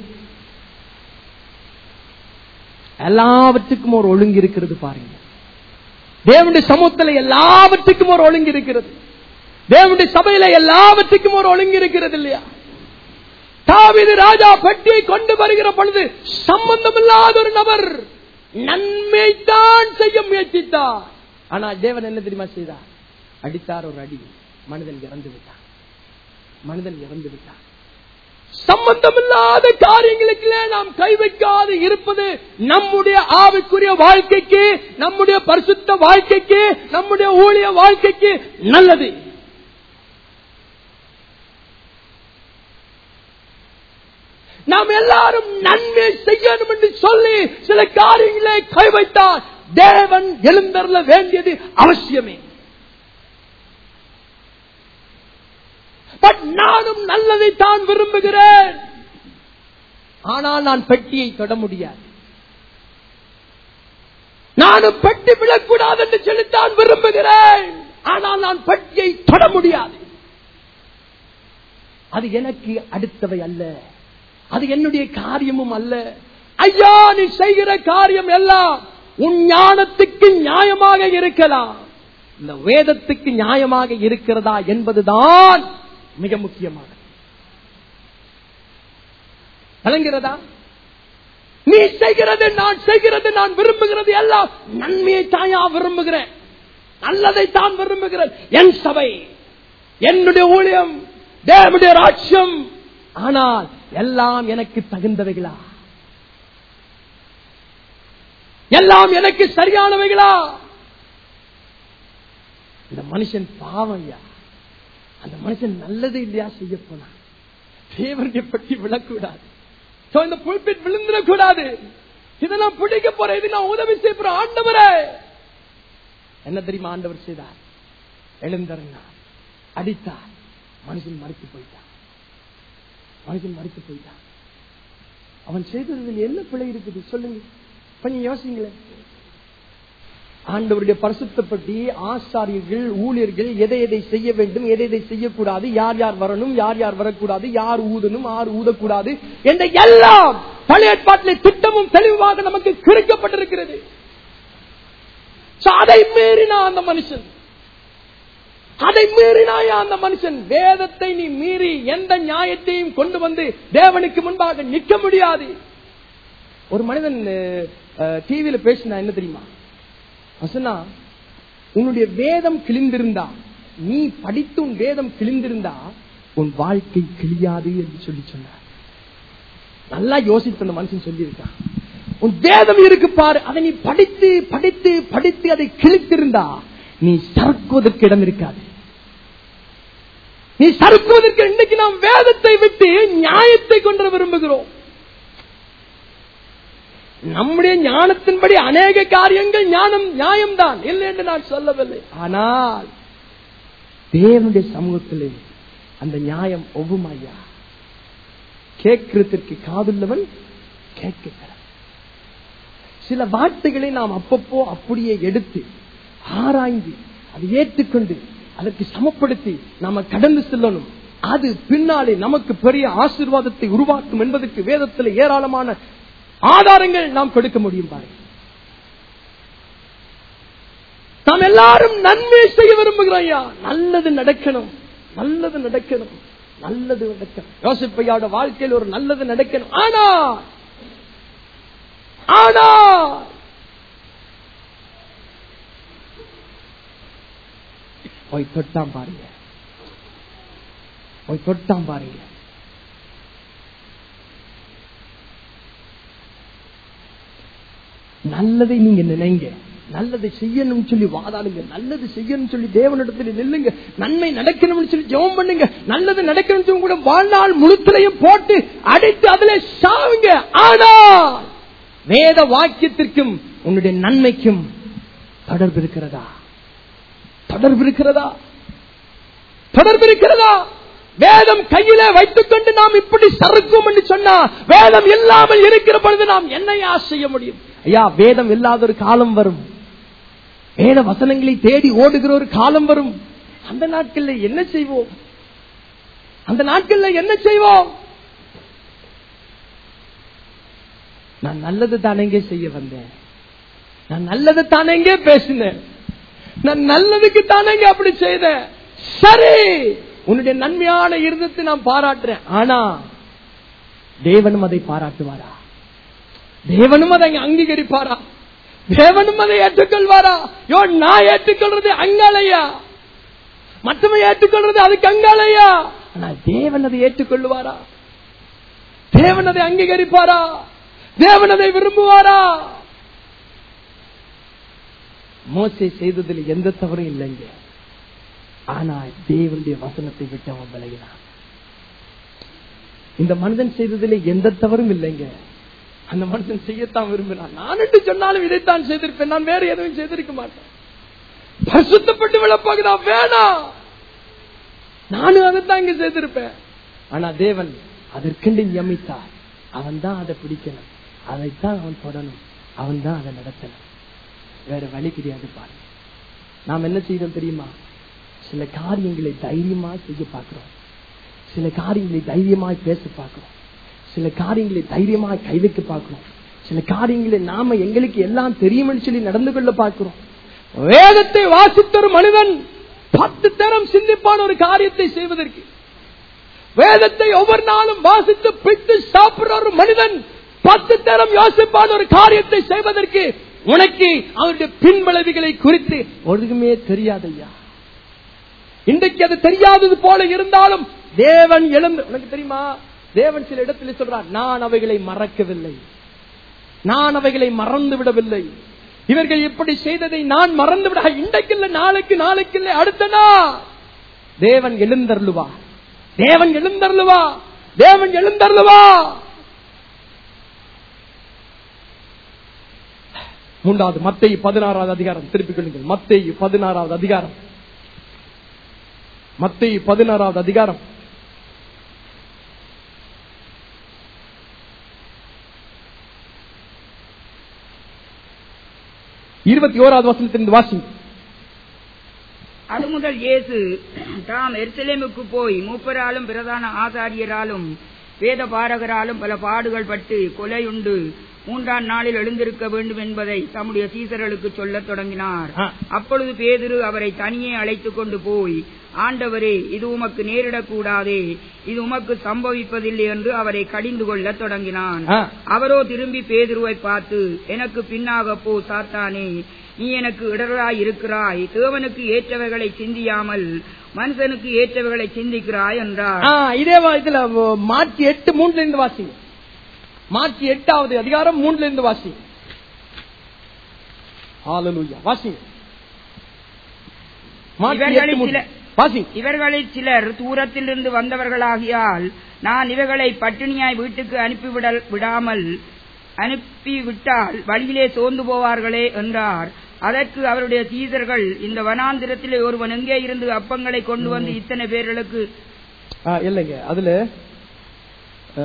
Speaker 1: எல்லாவற்றுக்கும் ஒரு ஒழுங்கு இருக்கிறது பாருங்க தேவனுடைய சமூகத்துல எல்லாவற்றுக்கும் ஒரு ஒழுங்கு இருக்கிறது தேவனுடைய சபையில எல்லாவற்றுக்கும் ஒரு ஒழுங்கு இருக்கிறது இல்லையா தாவீது ராஜா பெட்டியை கொண்டு வருகிற பொழுது சம்பந்தமில்லாத ஒரு நபர் நன்மைத்தான் செய்ய முயற்சித்தார் ஆனா தேவன் என்ன தெரியுமா செய்தார் அடித்தார் ஒரு அடி மனிதன் இறந்து விட்டான் மனிதன் இறந்து விட்டான் சம்பந்தமில்லாத காரியங்களுக்குள்ளே நாம் கை வைக்காது இருப்பது நம்முடைய ஆவிக்குரிய வாழ்க்கைக்கு நம்முடைய பரிசுத்த வாழ்க்கைக்கு நம்முடைய ஊழிய வாழ்க்கைக்கு நல்லது நாம் எல்லாரும் நன்மை செய்யணும் என்று சொல்லி சில காரியங்களை கை வைத்தால் தேவன் எழுந்தருள வேண்டியது அவசியமே பட் நானும் நல்லதை தான் விரும்புகிறேன் ஆனால் நான் பெட்டியை தொட முடியாது நானும் பெட்டி விழக்கூடாது என்று சொல்லித்தான் விரும்புகிறேன் ஆனால் நான் பெட்டியை தொட முடியாது அது எனக்கு அடுத்தவை அல்ல அது என்னுடைய காரியமும் அல்ல ஐயா நீ செய்கிற காரியம் எல்லாம் உன் ஞானத்துக்கு நியாயமாக இருக்கலாம் இந்த வேதத்துக்கு நியாயமாக இருக்கிறதா என்பதுதான் மிக முக்கியமானது விளங்குகிறதா நீ செய்கிறது நான் செய்கிறது நான் விரும்புகிறது எல்லாம் நன்மையை தாயா விரும்புகிறேன் நல்லதை தான் விரும்புகிறேன் என் சபை என்னுடைய ஊழியம் தேவனுடைய ராட்சியம் ஆனால் எல்லாம் எனக்கு தகுந்தவைகளா எல்லாம் எனக்கு சரியானவைகளா இந்த மனுஷன் பாவம் ஐயா அந்த மனுஷன் நல்லது இல்லையா செய்ய போனான் தேவனுடைய பற்றி விழக்கூடாது So, இந்த புல்பிட் விழுந்துடக்கூடாது இதை நான் பிடிக்க போறேன் இது நான் உதவி செய்ய போறேன் ஆண்டவரே என்ன தெரியுமா ஆண்டவர் செய்தார் எழுந்தறினார் அடித்தார் மனுஷன் மறித்து போயிட்டான் மனுஷன் மறித்து போயிட்டான் அவன் செய்ததில் என்ன பிழை இருக்குது சொல்லுங்க கொஞ்சம் யோசிங்களேன் ஆண்டவருடைய பரிசுத்தப்பட்டி ஆசாரியர்கள் ஊழியர்கள் எதை எதை செய்ய வேண்டும் எதை எதை செய்யக்கூடாது யார் யார் வரணும் யார் யார் வரக்கூடாது யார் ஊதணும் யார் ஊதக்கூடாது என்ற எல்லாம் பழைய ஏற்பாட்டில் திட்டமும் தெளிவாக நமக்கு குறிக்கப்பட்டிருக்கிறது So, அதை மீறினா அந்த மனுஷன் அதை மீறினாயா அந்த மனுஷன் வேதத்தை நீ மீறி எந்த நியாயத்தையும் கொண்டு வந்து தேவனுக்கு முன்பாக நிற்க முடியாது ஒரு மனிதன் டிவியில பேசினா என்ன தெரியுமா வசனா உன்னுடைய வேதம் கிழிந்திருந்தா நீ படித்து உன் வேதம் கிழிந்திருந்தா உன் வாழ்க்கை கிழியாது என்று சொல்லி சொன்னார் நல்லா யோசித்து அந்த மனுஷன் சொல்லியிருக்கான் உன் வேதம் இருக்கு பாரு அதை நீ படித்து படித்து படித்து அதை கிழித்திருந்தா நீ சறுக்குவதற்கு இடம் இருக்காது நீ சறுக்குவதற்கு இன்னைக்கு நாம் வேதத்தை விட்டு நியாயத்தை கொண்டு விரும்புகிறோம் நம்முடைய ஞானத்தின்படி அநேக காரியங்கள் ஞானம் நியாயம்தான் இல்லை என்று நான் சொல்லவில்லை ஆனால் தேவனுடைய சமூகத்திலே அந்த நியாயம் ஒவ்வுமையா கேட்கிறதற்கு காதுள்ளவன் கேட்க சில வார்த்தைகளை நாம் அப்பப்போ அப்படியே எடுத்து ஆராய்ந்து அதை ஏற்றுக்கொண்டு அதற்கு சமப்படுத்தி நாம கடந்து செல்லணும் அது பின்னாலே நமக்கு பெரிய ஆசீர்வாதத்தை உருவாக்கும் என்பதற்கு வேதத்தில் ஏராளமான ஆதாரங்கள் நாம் கொடுக்க முடியும் பாருங்க நாம் எல்லாரும் நன்மை செய்ய விரும்புகிறோம் ஐயா நல்லது நடக்கணும் நல்லது நடக்கணும் நல்லது நடக்கணும் யோசிப்பையோட வாழ்க்கையில் ஒரு நல்லது நடக்கணும் ஆனா ஆனா போய் தொட்டாம் பாருங்க போய் தொட்டாம் பாருங்க நல்லதை நீங்க நினைங்க நல்லது செய்யணும்னு சொல்லி வாதாடுங்க நல்லது செய்யணும்னு சொல்லி தேவனிடத்தில் நில்லுங்க நன்மை நடக்கணும்னு சொல்லி ஜெபம் பண்ணுங்க நல்லது நடக்கணும்னு சொல்லி கூட வாழ்நாள் முழுத்திலையும் போட்டு அடித்து அதுல சாவுங்க ஆனால் வேத வாக்கியத்திற்கும் உன்னுடைய நன்மைக்கும் தொடர்பு இருக்கிறதா தொடர்பு இருக்கிறதா தொடர்பு இருக்கிறதா வேதம் கையில வைத்துக் கொண்டு நாம் இப்படி சறுக்கும் என்று சொன்னா வேதம் இல்லாமல் இருக்கிற பொழுது நாம் என்னையா செய்ய முடியும் ஐயா வேதம் இல்லாத ஒரு காலம் வரும் வேத வசனங்களை தேடி ஓடுகிற ஒரு காலம் வரும் அந்த நாட்கள்ல என்ன செய்வோம் அந்த நாட்கள்ல என்ன செய்வோம் நான் நல்லது தானேங்க செய்ய வந்தேன் நான் நல்லது தானேங்க பேசினேன் நான் நல்லதுக்கு தானேங்க அப்படி செய்தேன் சரி உன்னுடைய நன்மையான இருந்தத்தை நான் பாராட்டுறேன் ஆனா தேவனும் அதை பாராட்டுவாரா தேவனும் அதை அங்கீகரிப்பாரா தேவனும் அதை ஏற்றுக்கொள்வாரா யோ நான் ஏற்றுக்கொள்றது அங்காலையா மற்றவன் ஏற்றுக்கொள்றது அதுக்கு அங்காலையா ஆனா தேவன் அதை ஏற்றுக்கொள்வாரா தேவன் அதை அங்கீகரிப்பாரா தேவன் அதை விரும்புவாரா மோசை செய்ததில் எந்த தவறும் இல்லைங்க ஆனா தேவனுடைய வசனத்தை விட்டு அவன் விலகினான் இந்த மனிதன் செய்ததில் எந்த தவறும் இல்லைங்க அந்த மனுஷன் செய்யத்தான் விரும்பினான் நான் என்று சொன்னாலும் இதைத்தான் செய்திருப்பேன் நான் வேற எதுவும் செய்திருக்க மாட்டேன் பரிசுத்தப்பட்டு விழப்பாகுதா வேணாம் நானும் அதைத்தான் இங்க செய்திருப்பேன் ஆனா தேவன் அதற்கென்று நியமித்தார் அவன் தான் அதை பிடிக்கணும் அதைத்தான் அவன் தொடணும் அவன் தான் அதை நடத்தணும் வேற வழி கிடையாது பாரு நாம் என்ன செய்யறோம் தெரியுமா சில காரியங்களை தைரியமா செய்ய பார்க்கிறோம் சில காரியங்களை தைரியமாய் பேச பார்க்கிறோம் சில காரியங்களை தைரியமாய் கை வைக்க பார்க்கிறோம் சில காரியங்களை நாம எங்களுக்கு எல்லாம் தெரியும்னு சொல்லி நடந்து கொள்ள பார்க்கிறோம் வேதத்தை வாசித்த ஒரு மனிதன் பத்து தரம் சிந்திப்பான ஒரு காரியத்தை செய்வதற்கு வேதத்தை ஒவ்வொரு நாளும் வாசித்து பிட்டு சாப்பிடுற ஒரு மனிதன் பத்து தரம் யோசிப்பான ஒரு காரியத்தை செய்வதற்கு உனக்கு அவருடைய பின்விளைவுகளை குறித்து ஒழுங்குமே தெரியாதையா இன்றைக்கு அது தெரியாதது போல இருந்தாலும் தேவன் எழுந்து உனக்கு தெரியுமா தேவன் சில இடத்துல சொல்றார் நான் அவைகளை மறக்கவில்லை நான் அவைகளை மறந்து விடவில்லை இவர்கள் இப்படி செய்ததை நான் மறந்து விட இன்றைக்கு இல்ல நாளைக்கு நாளைக்கு இல்லை அடுத்த நாள் தேவன் எழுந்தருளுவா தேவன் எழுந்தருளுவா தேவன் எழுந்தருளுவா மூன்றாவது மத்தை பதினாறாவது அதிகாரம் திருப்பிக் கொள்ளுங்கள் மத்தை பதினாறாவது அதிகாரம் மத்தை பதினாறாவது அதிகாரம் இருபத்தி ஓராவது வசனத்திலிருந்து வாசி
Speaker 3: அது முதல் இயேசு தாம் எருசலேமுக்கு போய் மூப்பராலும் பிரதான ஆசாரியராலும் வேத பாரகராலும் பல பாடுகள் பட்டு கொலையுண்டு மூன்றாம் நாளில் எழுந்திருக்க வேண்டும் என்பதை தம்முடைய சீசர்களுக்கு சொல்லத் தொடங்கினார்
Speaker 1: ஆ.
Speaker 3: அப்பொழுது பேதுரு அவரை தனியே அழைத்துக் கொண்டு போய் ஆண்டவரே இது உமக்கு நேரிடக்கூடாதே இது உமக்கு சம்பவிப்பதில்லை என்று அவரை கடிந்து கொள்ளத் தொடங்கினான்
Speaker 1: ஆ.
Speaker 3: அவரோ திரும்பி பேதுருவை பார்த்து எனக்கு பின்னாக போ சாத்தானே நீ எனக்கு இடராய் இருக்கிறாய் தேவனுக்கு ஏற்றவைகளை சிந்தியாமல் மனுஷனுக்கு ஏற்றவைகளை சிந்திக்கிறாய் என்றார்
Speaker 1: ஆ, இதே வா- இதுல வ- மார்க் எட்டு மூணுல இருந்து வாசிங்க மார்க் எட்டாவது அதிகாரம் மூணுல இருந்து வாசிங்க ஹalleluya வாசிங்க மார்க் எட்டு
Speaker 3: இவர்களில்
Speaker 1: மூணு.
Speaker 3: சில-
Speaker 1: வாசிங்க
Speaker 3: இவர்களில் சிலர் தூரத்திலிருந்து வந்தவர்களாகியால் நான் இவர்களை பட்டினியாய் வீட்டுக்கு அனுப்பிவிட விடாமல் அனுப்பிவிட்டால் வழியிலே சோர்ந்து போவார்களே என்றார் அதற்கு அவருடைய சீதர்கள் இந்த வனாந்திரத்திலே ஒருவன் எங்கே இருந்து அப்பங்களை கொண்டு வந்து இத்தனை பேர்களுக்கு
Speaker 1: ஆ, இல்லைங்க அதுல ஆ,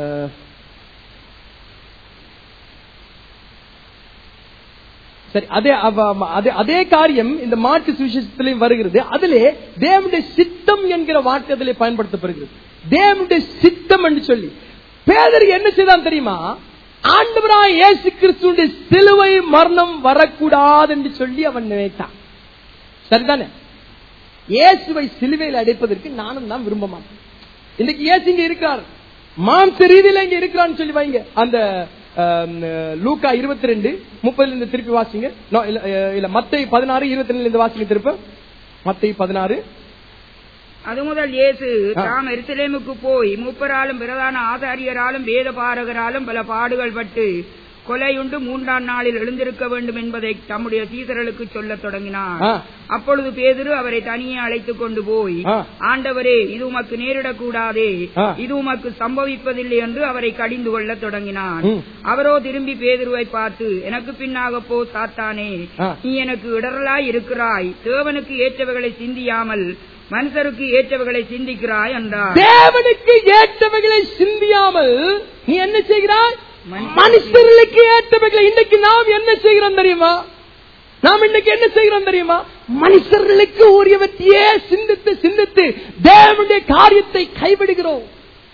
Speaker 1: சரி அதே அவ- அவ- அதே அதே காரியம் இந்த மாட்டு சுவிசேஷத்திலையும் வருகிறது அதிலே தேவனுடைய சித்தம் என்கிற வார்த்தை அதிலே பயன்படுத்தப்படுகிறது தேவனுடைய சித்தம் என்று சொல்லி பேதர் என்ன செய்தான் தெரியுமா ஆண்டவராய் இயேசு கிறிஸ்துடைய சிலுவை மரணம் வரக்கூடாது என்று சொல்லி அவன் நினைத்தான் சரிதானே இயேசுவை சிலுவையில் அடைப்பதற்கு நானும் தான் விரும்ப மாட்டேன் இன்னைக்கு இயேசு இங்க இருக்கிறார் மாம்ச ரீதியில இங்க இருக்கிறான்னு சொல்லி வைங்க அந்த ஆம், லூக்கா இருபத்தி ரெண்டு முப்பதுல இருந்து திருப்பி வாசிங்க No, இல்ல, அஹ், இல்ல மத்தை பதினாறு இருபத்தி ரெண்டுல இருந்து வாசிங்க திருப்ப மத்தை பதினாறு
Speaker 3: அது முதல் இயேசு
Speaker 1: ஆ.
Speaker 3: தாம் எருசலேமுக்கு போய் மூப்பராலும் பிரதான ஆசாரியராலும் வேத பாரகராலும் பல பாடுகள் பட்டு கொலையுண்டு மூன்றாம் நாளில் எழுந்திருக்க வேண்டும் என்பதை தம்முடைய சீசர்களுக்கு சொல்லத் தொடங்கினார்
Speaker 1: ஆ.
Speaker 3: அப்பொழுது பேதுரு அவரை தனியே அழைத்துக் கொண்டு போய்
Speaker 1: ஆ.
Speaker 3: ஆண்டவரே இது உமக்கு நேரிடக்கூடாதே
Speaker 1: ஆ.
Speaker 3: இது உமக்கு சம்பவிப்பதில்லை என்று அவரை கடிந்து கொள்ளத் தொடங்கினான்
Speaker 1: ம்.
Speaker 3: அவரோ திரும்பி பேதுருவை பார்த்து எனக்கு பின்னாக போ சாத்தானே
Speaker 1: ஆ.
Speaker 3: நீ எனக்கு இடரலாய் இருக்கிறாய் தேவனுக்கு ஏற்றவைகளை சிந்தியாமல் மனுஷருக்கு ஏற்றவைகளை சிந்திக்கிறாய் என்றார்
Speaker 1: தேவனுக்கு ஏற்றவைகளை சிந்தியாமல் நீ என்ன செய்கிறாய்
Speaker 3: மனுஷருக்கு-
Speaker 1: மனுஷர்களுக்கு ஏற்றவைகளை இன்னைக்கு நாம் என்ன செய்கிறோம் தெரியுமா நாம் இன்னைக்கு என்ன செய்கிறோம் தெரியுமா மனுஷர்களுக்கு உரியவற்றையே சிந்தித்து சிந்தித்து தேவனுடைய காரியத்தை கைவிடுகிறோம்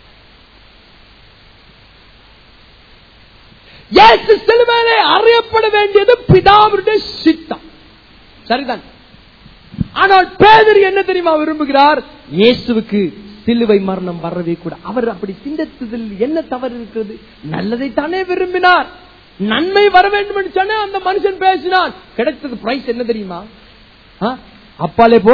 Speaker 1: இயேசு சிலுவையிலே அறியப்பட வேண்டியது பிதாவுடைய சித்தம் சரிதான் ஆனால் பேதர் என்ன தெரியுமா விரும்புகிறார் இயேசுவுக்கு சிலுவை மரணம் வரவே கூட அவர் அப்படி சிந்தித்ததில் என்ன தவறு இருக்கிறது நல்லதை தானே விரும்பினார் நன்மை வர வேண்டும் என்று சொன்ன அந்த மனுஷன் பேசினான் கிடைத்தது பிரைஸ் என்ன தெரியுமா ஆ? அப்பாலே போ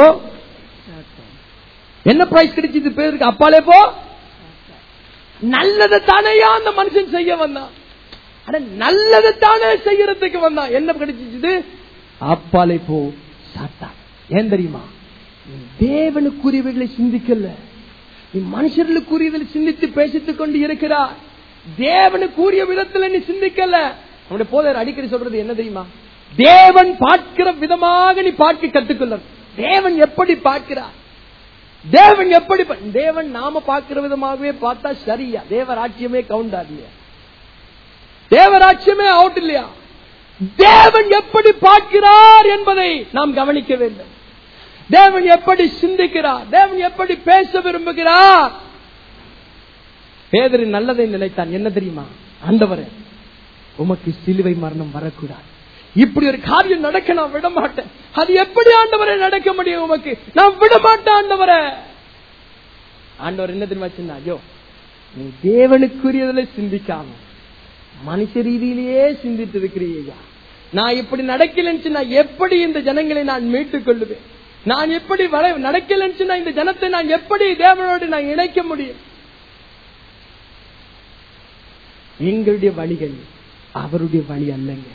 Speaker 1: என்ன பிரைஸ் கிடைச்சது பேருக்கு அப்பாலே போ நல்லதை தானேயா அந்த மனுஷன் செய்ய வந்தான் அட நல்லதை தானே செய்யறதுக்கு வந்தான் என்ன கிடைச்சிச்சு அப்பாலே போ சாத்தான் ஏன் தெரியுமா நீ தேவனுக்குரியவைகளை சிந்திக்கல நீ மனுஷர்களுக்குரியதை சிந்தித்து பேசித்துக் கொண்டு இருக்கிறார் தேவனுக்குரிய விதத்துல நீ சிந்திக்கல நம்முடைய போதர் அடிக்கடி சொல்றது என்ன தெரியுமா தேவன் பார்க்கிற விதமாக நீ பார்க்க கத்துக்கொள்ள தேவன் எப்படி பார்க்கிறார் தேவன் எப்படி பா- தேவன் நாம பார்க்கிற விதமாகவே பார்த்தா சரியா தேவராட்சியமே கவுண்ட் ஆகலையா தேவராட்சியமே அவுட் இல்லையா தேவன் எப்படி பார்க்கிறார் என்பதை நாம் கவனிக்க வேண்டும் தேவன் எப்படி சிந்திக்கிறார் தேவன் எப்படி பேச விரும்புகிறார் பேதரின் நல்லதை நினைத்தான் என்ன தெரியுமா ஆண்டவரே உமக்கு சிலுவை மரணம் வரக்கூடாது இப்படி ஒரு காரியம் நடக்க நான் விட மாட்டேன் அது எப்படி ஆண்டவரை நடக்க முடியும் உமக்கு நான் விட மாட்டேன் ஆண்டவரே ஆண்டவர் என்ன தெரியுமா சொன்னா ஐயோ நீ தேவனுக்குரியதுல சிந்திக்காம மனுஷ ரீதியிலேயே சிந்தித்து இருக்கிறீயா நான் இப்படி நடக்கலன்னு நான் எப்படி இந்த ஜனங்களை நான் மீட்டுக் கொள்ளுவேன் நான் எப்படி வள- நடக்கலன்னு நான் இந்த ஜனத்தை நான் எப்படி தேவனோடு நான் இணைக்க முடியும் எங்களுடைய வழிகள் அவருடைய வழி அல்லங்க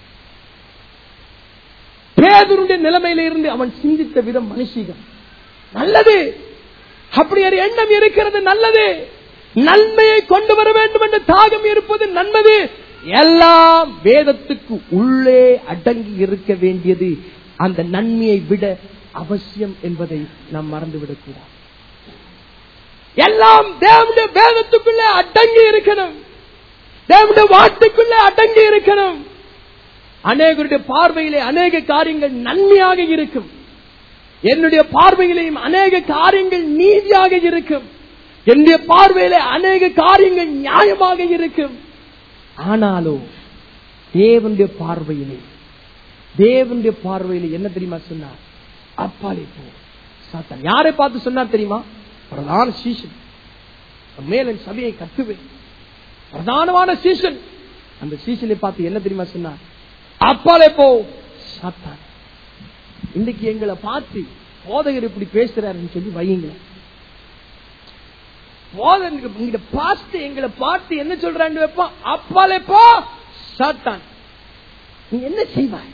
Speaker 1: பேதருடைய நிலைமையில இருந்து அவன் சிந்தித்த விதம் மனுஷிகம் நல்லது அப்படி ஒரு எண்ணம் இருக்கிறது நல்லது நன்மையை கொண்டு வர வேண்டும் என்ற தாகம் இருப்பது நன்மது எல்லாம் வேதத்துக்கு உள்ளே அடங்கி இருக்க வேண்டியது அந்த நன்மையை விட அவசியம் என்பதை நாம் மறந்துவிடக் கூடாது எல்லாம் தேவனுடைய வேதத்துக்குள்ளே அடங்கி இருக்கணும் தேவனுடைய வார்த்தைக்குள்ளே அடங்கி இருக்கணும் அநேகருடைய பார்வையிலே அநேக காரியங்கள் நன்மையாக இருக்கும் என்னுடைய பார்வையிலேயும் அநேக காரியங்கள் நீதியாக இருக்கும் என்னுடைய பார்வையிலே அநேக காரியங்கள் நியாயமாக இருக்கும் ஆனாலும் தேவனுடைய பார்வையிலே தேவனுடைய பார்வையிலே என்ன தெரியுமா சொன்னார் அப்பாலே போ சாத்தான் யாரை பார்த்து சொன்னார் தெரியுமா பிரதான சீசன் மேலன் சபையை கட்டுவேன் பிரதானமான சீசன் அந்த சீசனை பார்த்து என்ன தெரியுமா சொன்னார் அப்பாலே போ சாத்தான் இன்னைக்கு எங்களை பார்த்து போதகர் இப்படி பேசுறாருன்னு சொல்லி வையுங்களேன் போதகர் இங்க பார்த்து எங்களை பார்த்து என்ன சொல்றான்னு வைப்பான் அப்பாலே போ சாத்தான் நீ என்ன செய்வாய்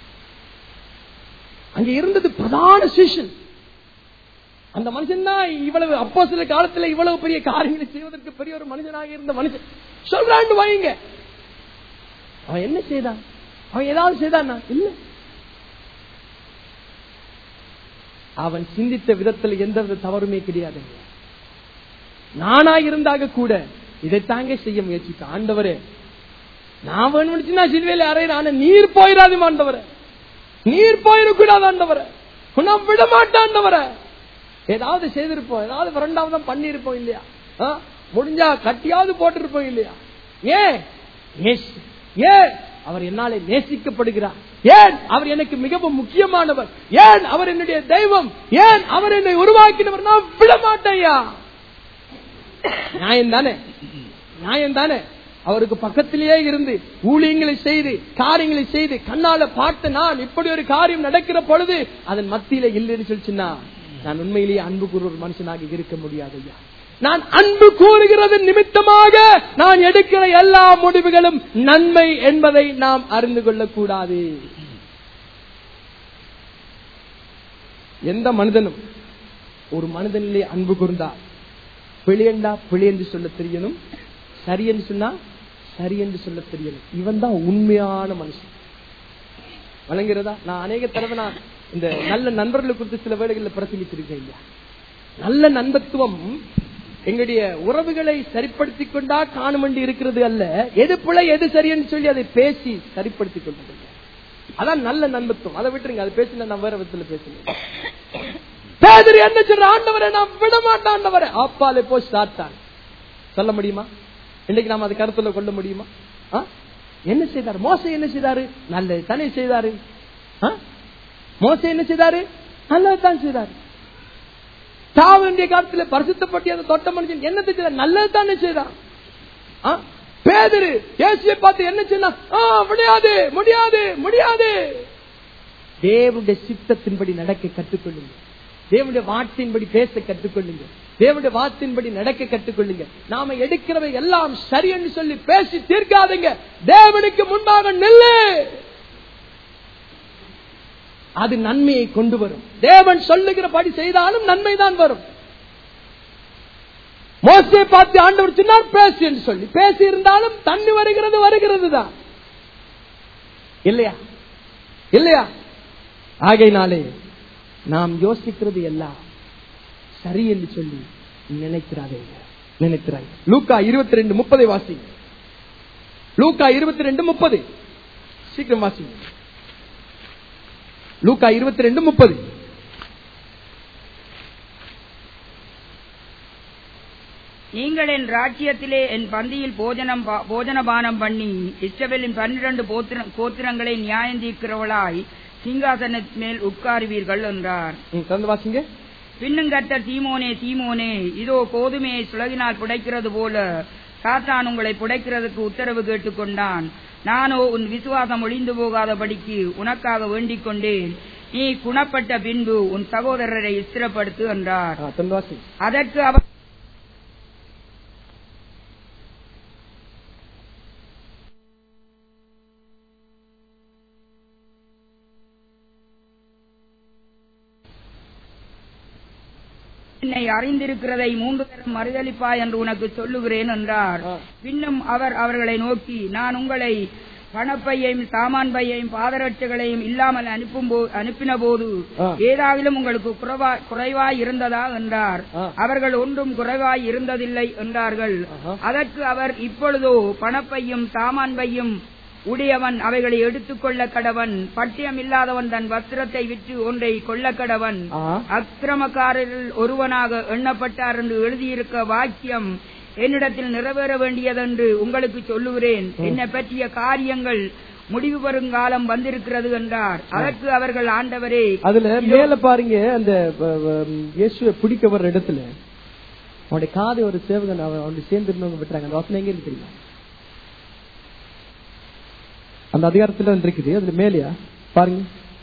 Speaker 1: அங்க இருந்தது பிரதான சிஷன் அந்த மனுஷன் தான் இவ்வளவு அப்போ சில காலத்துல இவ்வளவு பெரிய காரியங்களை செய்வதற்கு பெரிய ஒரு மனுஷனாக இருந்த மனுஷன் சொல்றான்னு வைங்க அவன் என்ன செய்தான் அவன் ஏதாவது செய்தானா இல்ல அவன் சிந்தித்த விதத்தில் எந்த வித தவறுமே கிடையாது நானா இருந்தாக கூட இதைத்தாங்க செய்ய முயற்சித்த ஆண்டவரே நான் வேணும்னு நான் சிலுவையில் அறையிறேன் ஆனா நீர் போயிடாது ஆண்டவரே நீர் போயிடக்கூடாது ஆண்டவரே நான் விட மாட்டேன் ஆண்டவரே ஏதாவது செய்திருப்போம் ஏதாவது இரண்டாவது பண்ணிருப்போம் இல்லையா ஆ? முடிஞ்சா கட்டியாவது போட்டிருப்போம் இல்லையா ஏன் நேசி. ஏன் அவர் என்னாலே நேசிக்கப்படுகிறார் ஏன் அவர் எனக்கு மிகவும் முக்கியமானவர் ஏன் அவர் என்னுடைய தெய்வம் ஏன் அவர் என்னை உருவாக்கினவர் நான் விட மாட்டேயா நியாயம் தானே நியாயம் தானே அவருக்கு பக்கத்திலேயே இருந்து ஊழியங்களை செய்து காரியங்களை செய்து கண்ணால பார்த்து நான் இப்படி ஒரு காரியம் நடக்கிற பொழுது அதன் மத்தியில இல்லைன்னு சொல்லிச்சுன்னா நான் உண்மையிலேயே அன்பு கூற ஒரு மனுஷனாக இருக்க முடியாது ஐயா நான் அன்பு கூறுகிறது நிமித்தமாக நான் எடுக்கிற எல்லா முடிவுகளும் நன்மை என்பதை நாம் அறிந்து கொள்ளக்கூடாது எந்த மனிதனும் ஒரு மனிதனிலே அன்பு கூர்ந்தார் பிழையண்டா பிழை என்று சொல்ல தெரியணும் சரி என்று சொன்னா சரி என்று சொல்ல தெரியணும் இவன் தான் உண்மையான மனுஷன் வழங்குறதா நான் அநேக தடவை நான் இந்த நல்ல நண்பர்களை குறித்து சில வேளைகளில் பிரசங்கிச்சிருக்கேன் இல்லையா நல்ல நண்பத்துவம் எங்களுடைய உறவுகளை சரிப்படுத்திக் கொண்டா காணும் வேண்டி இருக்கிறது அல்ல எது பிழை எது சரியன்னு சொல்லி அதை பேசி சரிப்படுத்திக் கொண்டது அதான் நல்ல நண்பத்துவம் அதை விட்டுருங்க அதை பேசினா நான் வேற விதத்துல பேசுறேன் பேதர் என்ன சொல்ற ஆண்டவரை நான் விட மாட்டேன் ஆண்டவரை அப்பாலே போய் சாத்தான் சொல்ல முடியுமா இன்னைக்கு நாம அதை கருத்துல கொள்ள முடியுமா ஆ? என்ன செய்தார் மோசை என்ன செய்தாரு நல்லது தானே செய்தாரு ஆ? மோசை என்ன செய்தாரு நல்லது தான் செய்தாரு சாவு வேண்டிய காலத்துல பரிசுத்தப்பட்டு அந்த தொட்ட மனுஷன் என்ன செய்தார் நல்லது தானே செய்தான் ஆ? பேதுரு இயேசுவை பார்த்து என்ன சொன்னா ஆ, முடியாது முடியாது முடியாது தேவனுடைய சித்தத்தின்படி நடக்க கற்றுக்கொள்ளுங்க தேவனுடைய வார்த்தையின்படி பேச கற்றுக்கொள்ளுங்க தேவனுடைய வார்த்தையின்படி நடக்க கற்றுக்கொள்ளுங்க நாம எடுக்கிறவை எல்லாம் சரி என்று சொல்லி பேசி தீர்க்காதீங்க தேவனுக்கு முன்பாக நில்லு அது நன்மையை கொண்டு வரும் தேவன் சொல்லுகிறபடி செய்தாலும் நன்மைதான் வரும் மோசையை பார்த்து ஆண்டவர் சொன்னார் பேசு என்று சொல்லி பேசி இருந்தாலும் தண்ணி வருகிறது வருகிறது தான் இல்லையா இல்லையா ஆகையினாலே நாம் யோசிக்கிறது எல்லாம் சரி என்று சொல்லி நினைக்கிறாதீங்க நினைக்கிறாங்க லூக்கா இருபத்தி ரெண்டு முப்பதை வாசி லூக்கா இருபத்தி ரெண்டு முப்பது சீக்கிரம் வாசிங்க லூக்கா இருபத்தி ரெண்டு முப்பது
Speaker 3: நீங்கள் என் ராஜ்யத்திலே என் பந்தியில் போஜனம் பா- போஜனபானம் பண்ணி இஸ்ரவேலின் பன்னிரண்டு போத்திர- கோத்திரங்களை நியாயம் தீர்க்கிறவளாய் சிங்காசனத்தின் மேல் உட்காருவீர்கள் என்றார்
Speaker 1: ம், திறந்து வாசிங்க
Speaker 3: பின்னும் கர்த்தர் சீமோனே சீமோனே இதோ கோதுமையை சுலகினால் புடைக்கிறது போல சாத்தான் உங்களை புடைக்கிறதுக்கு உத்தரவு கேட்டுக்கொண்டான் நானோ உன் விசுவாசம் ஒளிந்து போகாதபடிக்கு உனக்காக வேண்டிக் கொண்டேன் நீ குணப்பட்ட பின்பு உன் சகோதரரை ஸ்திரப்படுத்து என்றார்
Speaker 1: ஆ, திறந்து வாசி
Speaker 3: அதற்கு அவர் என்னை அறிந்திருக்கிறதை மூன்று தரம் மறுதளிப்பாய் என்று உனக்கு சொல்லுகிறேன் என்றார்
Speaker 1: ஆ.
Speaker 3: பின்னும் அவர் அவர்களை நோக்கி நான் உங்களை பணப்பையையும் சாமான் பையையும் பாதரட்சைகளையும் இல்லாமல் அனுப்பும் போ- அனுப்பின போது
Speaker 1: ஆ.
Speaker 3: ஏதாவிலும் உங்களுக்கு குறைவா- குறைவாய் இருந்ததா என்றார்
Speaker 1: ஆ.
Speaker 3: அவர்கள் ஒன்றும் குறைவாய் இருந்ததில்லை என்றார்கள்
Speaker 1: ஆஹா.
Speaker 3: அதற்கு அவர் இப்பொழுதோ பணப்பையும் சாமான் பையும் உடையவன் அவைகளை எடுத்துக்கொள்ள கடவன் பட்டியம் இல்லாதவன் தன் வஸ்திரத்தை விற்று ஒன்றை கொள்ள கடவன்
Speaker 1: ஆ.
Speaker 3: அக்கிரமக்காரரில் ஒருவனாக எண்ணப்பட்டார் என்று எழுதியிருக்க வாக்கியம் என்னிடத்தில் நிறைவேற வேண்டியதென்று உங்களுக்கு சொல்லுகிறேன் என்னை பற்றிய காரியங்கள் முடிவு பெறும் காலம் வந்திருக்கிறது என்றார் அதற்கு அவர்கள் ஆண்டவரே
Speaker 1: அதுல மேல பாருங்க அந்த வ- வ- இயேசுவை பிடிக்க வர்ற இடத்துல அவனுடைய காதை ஒரு சேவகன் அவன் அவனுடைய சேர்ந்திருந்தவங்க விட்டுறாங்க அந்த வசனம் எங்க இருக்கு தெரியுமா அந்த அதிகாரத்துல வந்து இருக்குது அதுல மேலையா பாருங்க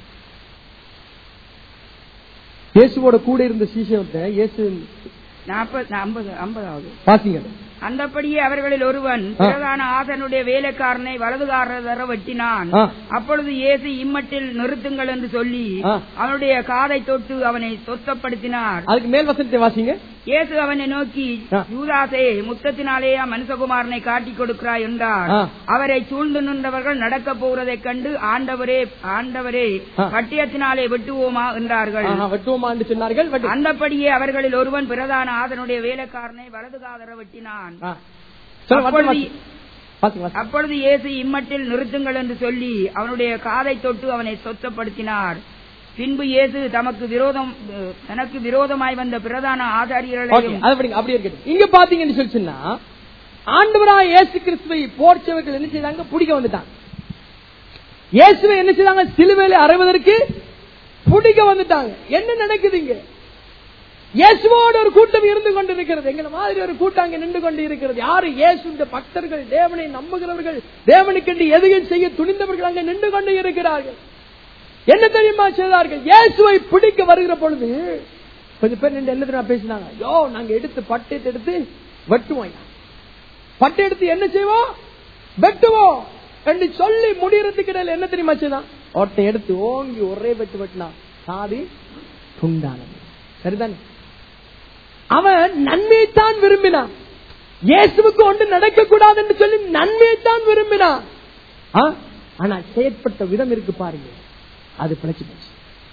Speaker 1: இயேசுவோட கூட இருந்த சீசன் இயேசு
Speaker 3: நாற்பது ஐம்பது ஐம்பதாவது
Speaker 1: பாத்தீங்க
Speaker 3: அந்தபடியே அவர்களில் ஒருவன்
Speaker 1: ஆ.
Speaker 3: பிரதான ஆசனுடைய வேலைக்காரனை வலதுகாரதர வெட்டினான்
Speaker 1: ஆ.
Speaker 3: அப்பொழுது இயேசு இம்மட்டில் நிறுத்துங்கள் என்று சொல்லி
Speaker 1: ஆ.
Speaker 3: அவனுடைய காதை தொட்டு அவனை சொத்தப்படுத்தினார்
Speaker 1: அதுக்கு மேல் வசனத்தை வாசிங்க
Speaker 3: இயேசு அவனை நோக்கி
Speaker 1: ஆ.
Speaker 3: யூதாசே முத்தத்தினாலேயா மனுஷகுமாரனை காட்டிக் கொடுக்கிறாய் என்றார்
Speaker 1: ஆ.
Speaker 3: அவரை சூழ்ந்து நின்றவர்கள் நடக்கப் போவதைக் கண்டு ஆண்டவரே ஆண்டவரே
Speaker 1: ஆ.
Speaker 3: பட்டியத்தினாலே வெட்டுவோமா என்றார்கள்
Speaker 1: ஆஹா, வெட்டுவோமான்னு சொன்னார்கள் வெட்டு-
Speaker 3: அந்தபடியே அவர்களில் ஒருவன் பிரதான ஆதனுடைய வேலைக்காரனை வலது காதர வெட்டினான்
Speaker 1: ஆ. சொல்ல, வசனம்
Speaker 3: அப்பொழுது
Speaker 1: வாசி. வாசிங்க, வாசிங்க.
Speaker 3: அப்பொழுது இயேசு இம்மட்டில் நிறுத்துங்கள் என்று சொல்லி அவனுடைய காதை தொட்டு அவனை சொத்தப்படுத்தினார் பின்பு இயேசு தமக்கு விரோதம் அஹ், தனக்கு விரோதமாய் வந்த பிரதான
Speaker 1: ஓகே,
Speaker 3: ஆசாரியர்களையும்
Speaker 1: அது படிங்க, அப்படியே இருக்கட்டும். இங்க பாத்தீங்கன்னு சொல்லி சொன்னா ஆண்டவராய் இயேசு கிறிஸ்துவை போர்ச்சவர்கள் என்ன செய்தாங்க பிடிக்க வந்துட்டாங்க இயேசுவை என்ன செய்தாங்க சிலுவையில அறைவதற்கு பிடிக்க வந்துட்டாங்க என்ன நடக்குதுங்க இயேசுவோடு ஒரு கூட்டம் இருந்து கொண்டிருக்கிறது எங்களை மாதிரி ஒரு கூட்டம் அங்க நின்று கொண்டு இருக்கிறது யாரு இயேசுடைய பக்தர்கள் தேவனை நம்புகிறவர்கள் தேவனுக்கென்று எதையும் செய்ய துணிந்தவர்கள் அங்க நின்று கொண்டு இருக்கிறார்கள் என்ன தெரியுமா செய்தார்கள் இயேசுவை பிடிக்க வருகிற பொழுது கொஞ்சம் பேர் நின்று என்ன தெரியுமா பேசினாங்க யோ நாங்க எடுத்து பட்டை எடுத்து வெட்டுவோம் ஐயா. பட்டை எடுத்து என்ன செய்வோம் வெட்டுவோம் என்று சொல்லி முடியறதுக்கு இடையில என்ன தெரியுமா செய்தான் ஒருத்தன் எடுத்து ஓங்கி ஒரே வெட்டு வெட்டினான் சாதி துண்டானது சரிதானே அவன் நன்மையைத்தான் விரும்பினான் இயேசுவுக்கு ஒன்று நடக்க கூடாது என்று சொல்லி நன்மையைத்தான் விரும்பினான் ஆ? ஆனா செயற்பட்ட விதம் இருக்கு பாருங்க அது பிழைச்சு போச்சு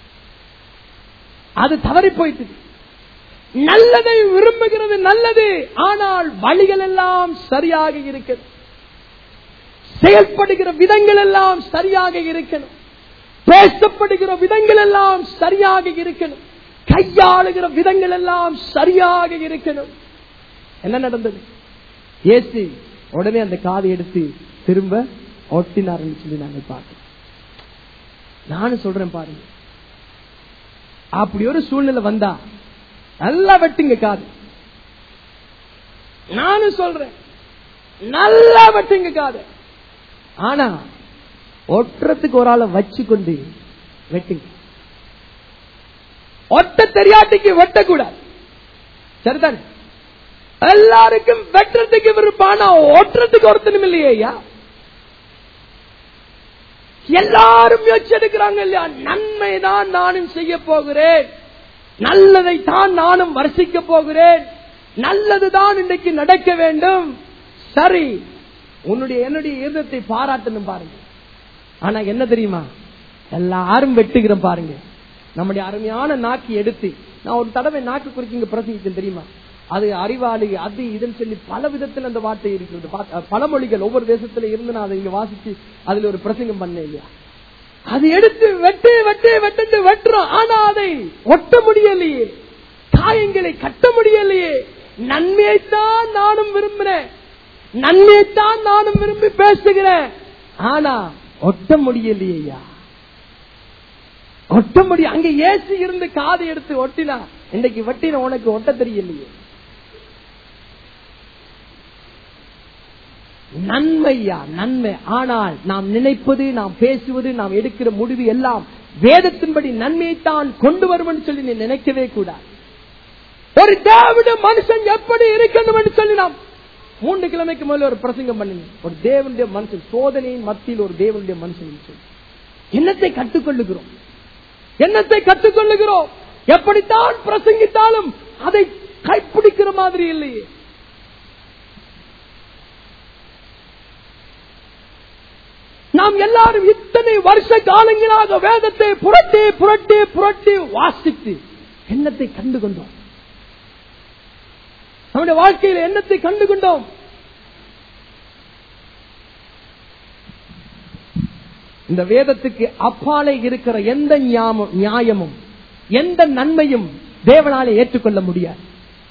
Speaker 1: அது தவறி போயிட்டு நல்லதை விரும்புகிறது நல்லது ஆனால் வழிகள் எல்லாம் சரியாக இருக்கிறது செயல்படுகிற விதங்கள் எல்லாம் சரியாக இருக்கணும் பேசப்படுகிற விதங்கள் எல்லாம் சரியாக இருக்கணும் கையாளுகிற விதங்கள் எல்லாம் சரியாக இருக்கணும் என்ன நடந்தது இயேசு உடனே அந்த காதை எடுத்து திரும்ப ஒட்டினார்னு சொல்லி நாங்கள் பார்க்கிறோம் நானும் சொல்றேன் பாருங்க அப்படி ஒரு சூழ்நிலை வந்தா நல்லா வெட்டுங்க காது நானும் சொல்றேன் நல்லா வெட்டுங்க காது ஆனா ஒட்டுறதுக்கு ஒரு ஆளை வச்சு கொண்டு வெட்டுங்க ஒட்ட தெரியாட்டிக்கு வெட்டக்கூடாது சரிதானே எல்லாருக்கும் வெட்டுறதுக்கு விருப்பம் ஆனா ஒட்டுறதுக்கு ஒருத்தனும் இல்லையே ஐயா எல்லாரும் முயற்சி எடுக்கிறாங்க இல்லையா நன்மை தான் நானும் செய்ய போகிறேன் நல்லதை தான் நானும் வர்ஷிக்க போகிறேன் நல்லதுதான் இன்றைக்கு நடக்க வேண்டும் சரி உன்னுடைய என்னுடைய இருதத்தை பாராட்டணும் பாருங்க ஆனா என்ன தெரியுமா எல்லாரும் வெட்டுகிறோம் பாருங்க நம்முடைய அருமையான நாக்கு எடுத்து நான் ஒரு தடவை நாக்கு குறிச்சு இங்க பிரசங்கித்தேன் தெரியுமா அது அறிவாளி அது இதுன்னு சொல்லி பல விதத்தில் அந்த வார்த்தை இருக்கிறது பா- பழமொழிகள் ஒவ்வொரு தேசத்துல இருந்து நான் அதை இங்க வாசிச்சு அதுல ஒரு பிரசங்கம் பண்ணேன் இல்லையா அது எடுத்து வெட்டு வெட்டு வெட்டு வெட்டுறோம் ஆனா அதை ஒட்ட முடியலையே காயங்களை கட்ட முடியலையே நன்மையைத்தான் நானும் விரும்புறேன் நன்மையைத்தான் நானும் விரும்பி பேசுகிறேன் ஆனா ஒட்ட முடியலையா ஒட்ட முடியும் அங்க ஏசி இருந்து காது எடுத்து ஒட்டினா இன்னைக்கு வெட்டின உனக்கு ஒட்ட தெரியலையே நன்மையா நன்மை ஆனால் நாம் நினைப்பது நாம் பேசுவது நாம் எடுக்கிற முடிவு எல்லாம் வேதத்தின்படி நன்மையைத்தான் கொண்டு வரும் சொல்லி நீ நினைக்கவே கூடாது ஒரு தேவனுடைய மனுஷன் எப்படி இருக்கணும் என்று சொல்லி நாம் மூன்று கிழமைக்கு முதல்ல ஒரு பிரசங்கம் பண்ணுங்க ஒரு தேவனுடைய மனுஷன் சோதனையின் மத்தியில் ஒரு தேவனுடைய மனுஷன் என்று சொல்லி என்னத்தை கற்றுக்கொள்ளுகிறோம் என்னத்தை கற்றுக்கொள்ளுகிறோம் எப்படித்தான் பிரசங்கித்தாலும் அதை கைப்பிடிக்கிற மாதிரி இல்லையே நாம் எல்லாரும் இத்தனை வருஷ காலங்களாக வேதத்தை புரட்டி புரட்டி புரட்டி வாசித்து எண்ணத்தை கண்டு கொண்டோம் நம்முடைய வாழ்க்கையில் எண்ணத்தை கண்டு கொண்டோம் இந்த வேதத்துக்கு அப்பாலே இருக்கிற எந்த ஞாம- நியாயமும் எந்த நன்மையும் தேவனாலே ஏற்றுக்கொள்ள முடியாது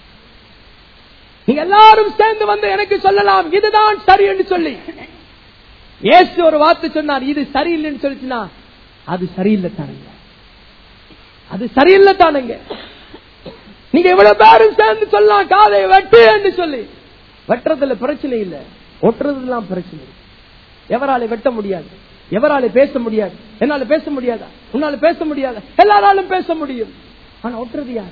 Speaker 1: நீங்க எல்லாரும் சேர்ந்து வந்து எனக்கு சொல்லலாம் இதுதான் சரி என்று சொல்லி இயேசு ஒரு வார்த்தை சொன்னார் இது சரியில்லைன்னு சொல்லிச்சுன்னா அது சரியில்லை தானுங்க அது சரியில்லை தானுங்க நீங்க இவ்வளவு பேரும் சேர்ந்து சொல்லலாம் காதை வெட்டு என்று சொல்லி வெட்டுறதுல பிரச்சனை இல்லை ஒட்டுறதுலாம் பிரச்சனை இல்லை. எவராலே வெட்ட முடியாது எவராலே பேச முடியாது என்னால பேச முடியாதா உன்னால பேச முடியாதா எல்லாராலும் பேச முடியும் ஆனா ஒட்டுறது யாரு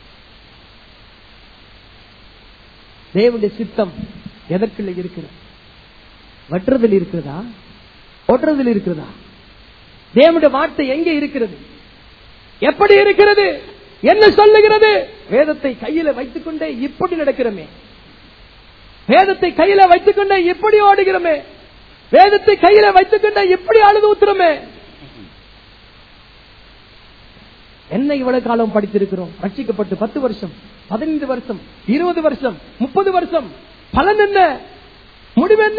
Speaker 1: தேவனுடைய சித்தம் எதற்குள்ள இருக்கிறது வெட்டுறதில் இருக்கிறதா ஒட்டுறதில் இருக்கிறதா தேவனுடைய வார்த்தை எங்கே இருக்கிறது எப்படி இருக்கிறது என்ன சொல்லுகிறது வேதத்தை கையில வைத்துக் கொண்டே இப்படி நடக்கிறோமே வேதத்தை கையில வைத்துக் கொண்டே இப்படி ஓடுகிறோமே வேதத்தை கையில வைத்துக் கொண்டே இப்படி அழுது ஊத்துறோமே என்ன இவ்வளவு காலம் படித்திருக்கிறோம் ரட்சிக்கப்பட்டு பத்து வருஷம் பதினைந்து வருஷம் இருபது வருஷம் முப்பது வருஷம் பலன் என்ன முடிவு என்ன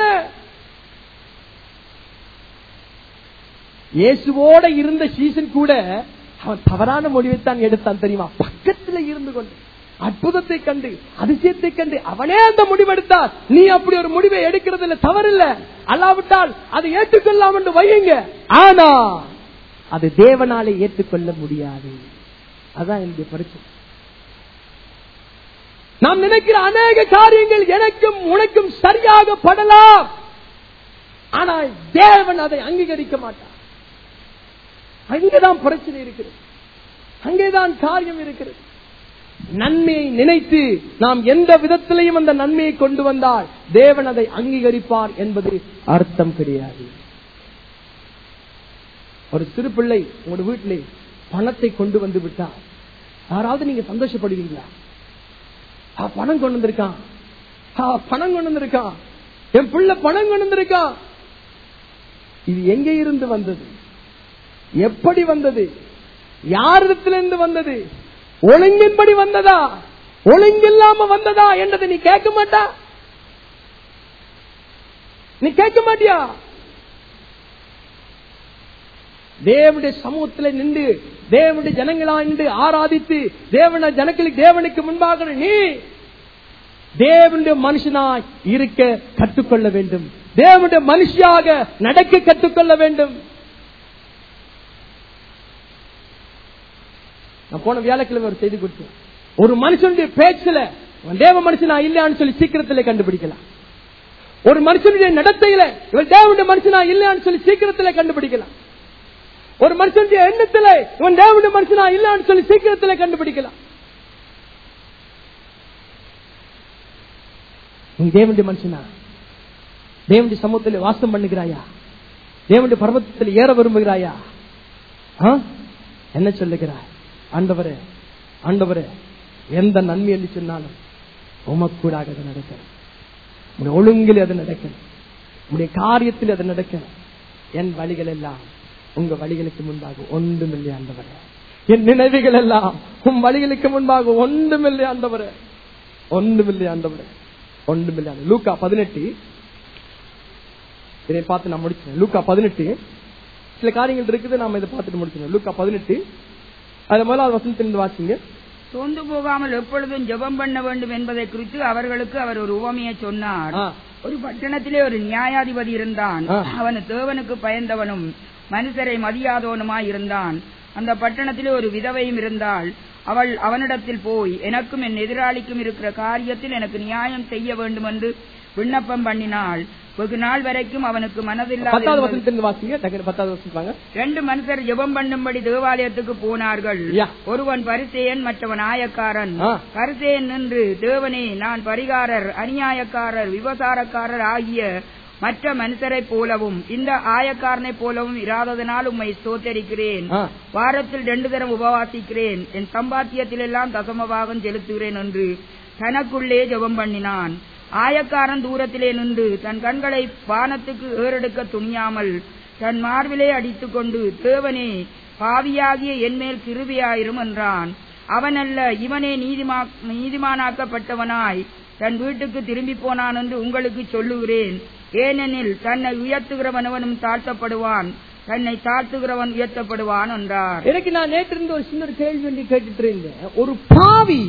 Speaker 1: இயேசுவோட இருந்த சீசன் கூட அவன் தவறான முடிவைத்தான் எடுத்தான் தெரியுமா பக்கத்துல இருந்து கொண்டு அற்புதத்தை கண்டு அதிசயத்தை கண்டு அவனே அந்த முடிவெடுத்தார் நீ அப்படி ஒரு முடிவை எடுக்கிறதுல தவறில்ல அல்லாவிட்டால் அதை ஏற்றுக்கொள்ளலாம் என்று வையுங்க ஆனா அது தேவனாலே ஏற்றுக்கொள்ள முடியாது அதான் என்னுடைய பிரச்சனை நாம் நினைக்கிற அநேக காரியங்கள் எனக்கும் உனக்கும் சரியாக படலாம் ஆனால் தேவன் அதை அங்கீகரிக்க மாட்டார் அங்கேதான் பிரச்சனை இருக்கிறது அங்கேதான் காரியம் இருக்கிறது நன்மையை நினைத்து நாம் எந்த விதத்திலையும் அந்த நன்மையை கொண்டு வந்தால் தேவன் அதை அங்கீகரிப்பார் என்பது அர்த்தம் கிடையாது ஒரு சிறு பிள்ளை உங்களோட வீட்டிலே பணத்தை கொண்டு வந்து விட்டார் யாராவது நீங்க சந்தோஷப்படுவீங்களா ஆ, பணம் கொண்டு வந்திருக்கான் ஆ, பணம் கொண்டு வந்திருக்கான் என் பிள்ளை பணம் கொண்டு வந்திருக்கான் இது எங்கே இருந்து வந்தது எப்படி வந்தது யாரிடத்திலிருந்து வந்தது ஒழுங்கின்படி வந்ததா ஒழுங்கில்லாம வந்ததா என்றதை நீ கேட்க மாட்டா நீ கேட்க மாட்டியா தேவனுடைய சமூகத்தில் நின்று தேவனுடைய ஜனங்களா நின்று ஆராதித்து தேவன ஜனங்களுக்கு தேவனுக்கு முன்பாக நீ தேவனுடைய மனுஷனாய் இருக்க கற்றுக்கொள்ள வேண்டும் தேவனுடைய மனுஷியாக நடக்க கற்றுக்கொள்ள வேண்டும் நான் போன வியாழக்கிழமை ஒரு செய்தி கொடுத்தேன் ஒரு மனுஷனுடைய பேச்சுல அவன் தேவ மனுஷனா இல்லையான்னு சொல்லி சீக்கிரத்துல கண்டுபிடிக்கலாம் ஒரு மனுஷனுடைய நடத்தையில இவன் தேவனுடைய மனுஷனா இல்லையான்னு சொல்லி சீக்கிரத்துல கண்டுபிடிக்கலாம் ஒரு மனுஷனுடைய எண்ணத்துல இவன் தேவனுடைய மனுஷனா இல்லையான்னு சொல்லி சீக்கிரத்துல கண்டுபிடிக்கலாம் நீ தேவனுடைய மனுஷனா தேவனுடைய சமூகத்தில் வாசம் பண்ணுகிறாயா தேவனுடைய பர்வத்தத்தில் ஏற விரும்புகிறாயா ஆ? என்ன சொல்லுகிறாய் ஆண்டவரே ஆண்டவரே எந்த நன்மை என்று சொன்னாலும் உமக்கூடாக அது நடக்கணும் உடைய ஒழுங்கில் அது நடக்கணும் உடைய காரியத்தில் அது நடக்கணும் என் வழிகள் எல்லாம் உங்க வழிகளுக்கு முன்பாக ஒன்றுமில்லை ஆண்டவரே என் நினைவுகள் எல்லாம் உன் வழிகளுக்கு முன்பாக ஒன்றுமில்லை ஆண்டவரே ஒன்றுமில்லை ஆண்டவரே ஒன்றுமில்லை ஆண்டவரே. லூக்கா பதினெட்டு இதை பார்த்து நான் முடிச்சேன் லூக்கா பதினெட்டு சில காரியங்கள் இருக்குது நாம இதை பார்த்துட்டு முடிச்சோம் லூக்கா பதினெட்டு அது முதல்ல வசனத்திலிருந்து வாசிங்க
Speaker 3: சோர்ந்து போகாமல் எப்பொழுதும் ஜெபம் பண்ண வேண்டும் என்பதை குறித்து அவர்களுக்கு அவர் ஒரு உவமையை சொன்னார்
Speaker 1: ஆ.
Speaker 3: ஒரு பட்டணத்திலே ஒரு நியாயாதிபதி இருந்தான்
Speaker 1: ஆ.
Speaker 3: அவன் தேவனுக்கு பயந்தவனும் மனுஷரை மதியாதவனுமாய் இருந்தான் அந்த பட்டணத்திலே ஒரு விதவையும் இருந்தாள் அவள் அவனிடத்தில் போய் எனக்கும் என் எதிராளிக்கும் இருக்கிற காரியத்தில் எனக்கு நியாயம் செய்ய வேண்டும் என்று விண்ணப்பம் பண்ணினாள் வெகு நாள் வரைக்கும் அவனுக்கு
Speaker 1: பத்தாவது
Speaker 3: மனதில்லாத
Speaker 1: வசனத்திலிருந்து வாசிங்க டக்குனு பத்தாவது வசனம் வாங்க
Speaker 3: ரெண்டு மனுஷர் ஜெபம் பண்ணும்படி தேவாலயத்துக்கு போனார்கள்
Speaker 1: யா.
Speaker 3: ஒருவன் பரிசேயன் மற்றவன் ஆயக்காரன்
Speaker 1: ஆ.
Speaker 3: பரிசேயன் நின்று தேவனே நான் பரிகாரர் அநியாயக்காரர் விபசாரக்காரர் ஆகிய மற்ற மனுஷரைப் போலவும் இந்த ஆயக்காரனைப் போலவும் இராததனால் உம்மை ஸ்தோத்தரிக்கிறேன்
Speaker 1: ஆ.
Speaker 3: வாரத்தில் ரெண்டு தரம் உபவாசிக்கிறேன் என் சம்பாத்தியத்திலெல்லாம் தசமபாகம் செலுத்துகிறேன் என்று தனக்குள்ளே ஜெபம் பண்ணினான் ஆயக்காரன் தூரத்திலே நின்று தன் கண்களை வானத்துக்கு ஏறெடுக்க துணியாமல் தன் மார்பிலே அடித்துக்கொண்டு தேவனே பாவியாகிய என்மேல் கிருபியாயிரும் என்றான் அவனல்ல இவனே நீதிமா நீதிமானாக்கப்பட்டவனாய் தன் வீட்டுக்கு திரும்பி போனான் என்று உங்களுக்கு சொல்லுகிறேன் ஏனெனில் தன்னை உயர்த்துகிறவனவனும் தாழ்த்தப்படுவான் தன்னை தாழ்த்துகிறவன் உயர்த்தப்படுவான் என்றார்
Speaker 1: எனக்கு நான் நேற்று இருந்து ஒரு சின்ன ஒரு கேள்வி ஒன்று கேட்டுட்டு இருந்தேன் ஒரு பாவி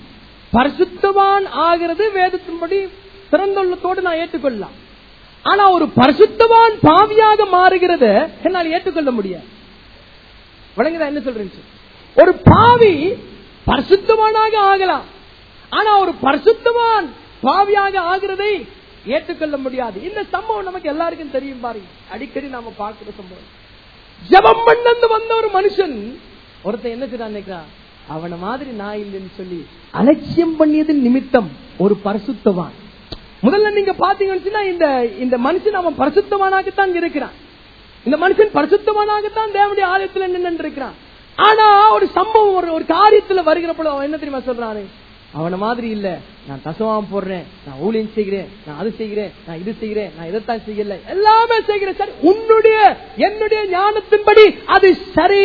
Speaker 1: பரிசுத்தவான் ஆகிறது வேதத்தின்படி திறந்துள்ளத்தோடு நான் ஏற்றுக்கொள்ளலாம் ஆனா ஒரு பரிசுத்தவான் பாவியாக மாறுகிறத என்னால் ஏற்றுக்கொள்ள முடியாது வழங்குதா என்ன சொல்றீங்க ஒரு பாவி பரிசுத்தவானாக ஆகலாம் ஆனா ஒரு பரிசுத்தவான் பாவியாக ஆகிறதை ஏற்றுக்கொள்ள முடியாது இந்த சம்பவம் நமக்கு எல்லாருக்கும் தெரியும் பாருங்க அடிக்கடி நாம பார்க்கிற சம்பவம் ஜபம் பண்ணந்து வந்த ஒரு மனுஷன் ஒருத்தன் என்ன செய்யறான் நினைக்கிறான் அவன மாதிரி நான் இல்லைன்னு சொல்லி அலட்சியம் பண்ணியது நிமித்தம் ஒரு பரிசுத்தவான் முதல்ல நீங்க பாத்தீங்கன்னு சொன்னா இந்த இந்த மனுஷன் அவன் பரிசுத்தவானாகத்தான் இருக்கிறான் இந்த மனுஷன் பரிசுத்தவானாகத்தான் தேவனுடைய ஆலயத்துல நின்று இருக்கிறான் ஆனா ஒரு சம்பவம் ஒரு ஒரு காரியத்துல வருகிற பொழுது அவன் என்ன தெரியுமா சொல்றானு அவன மாதிரி இல்ல நான் தசவாம போடுறேன் நான் ஊழியம் செய்கிறேன் நான் அது செய்கிறேன் நான் இது செய்கிறேன் நான் இதைத்தான் செய்யல எல்லாமே செய்கிறேன் சரி உன்னுடைய என்னுடைய ஞானத்தின்படி அது சரி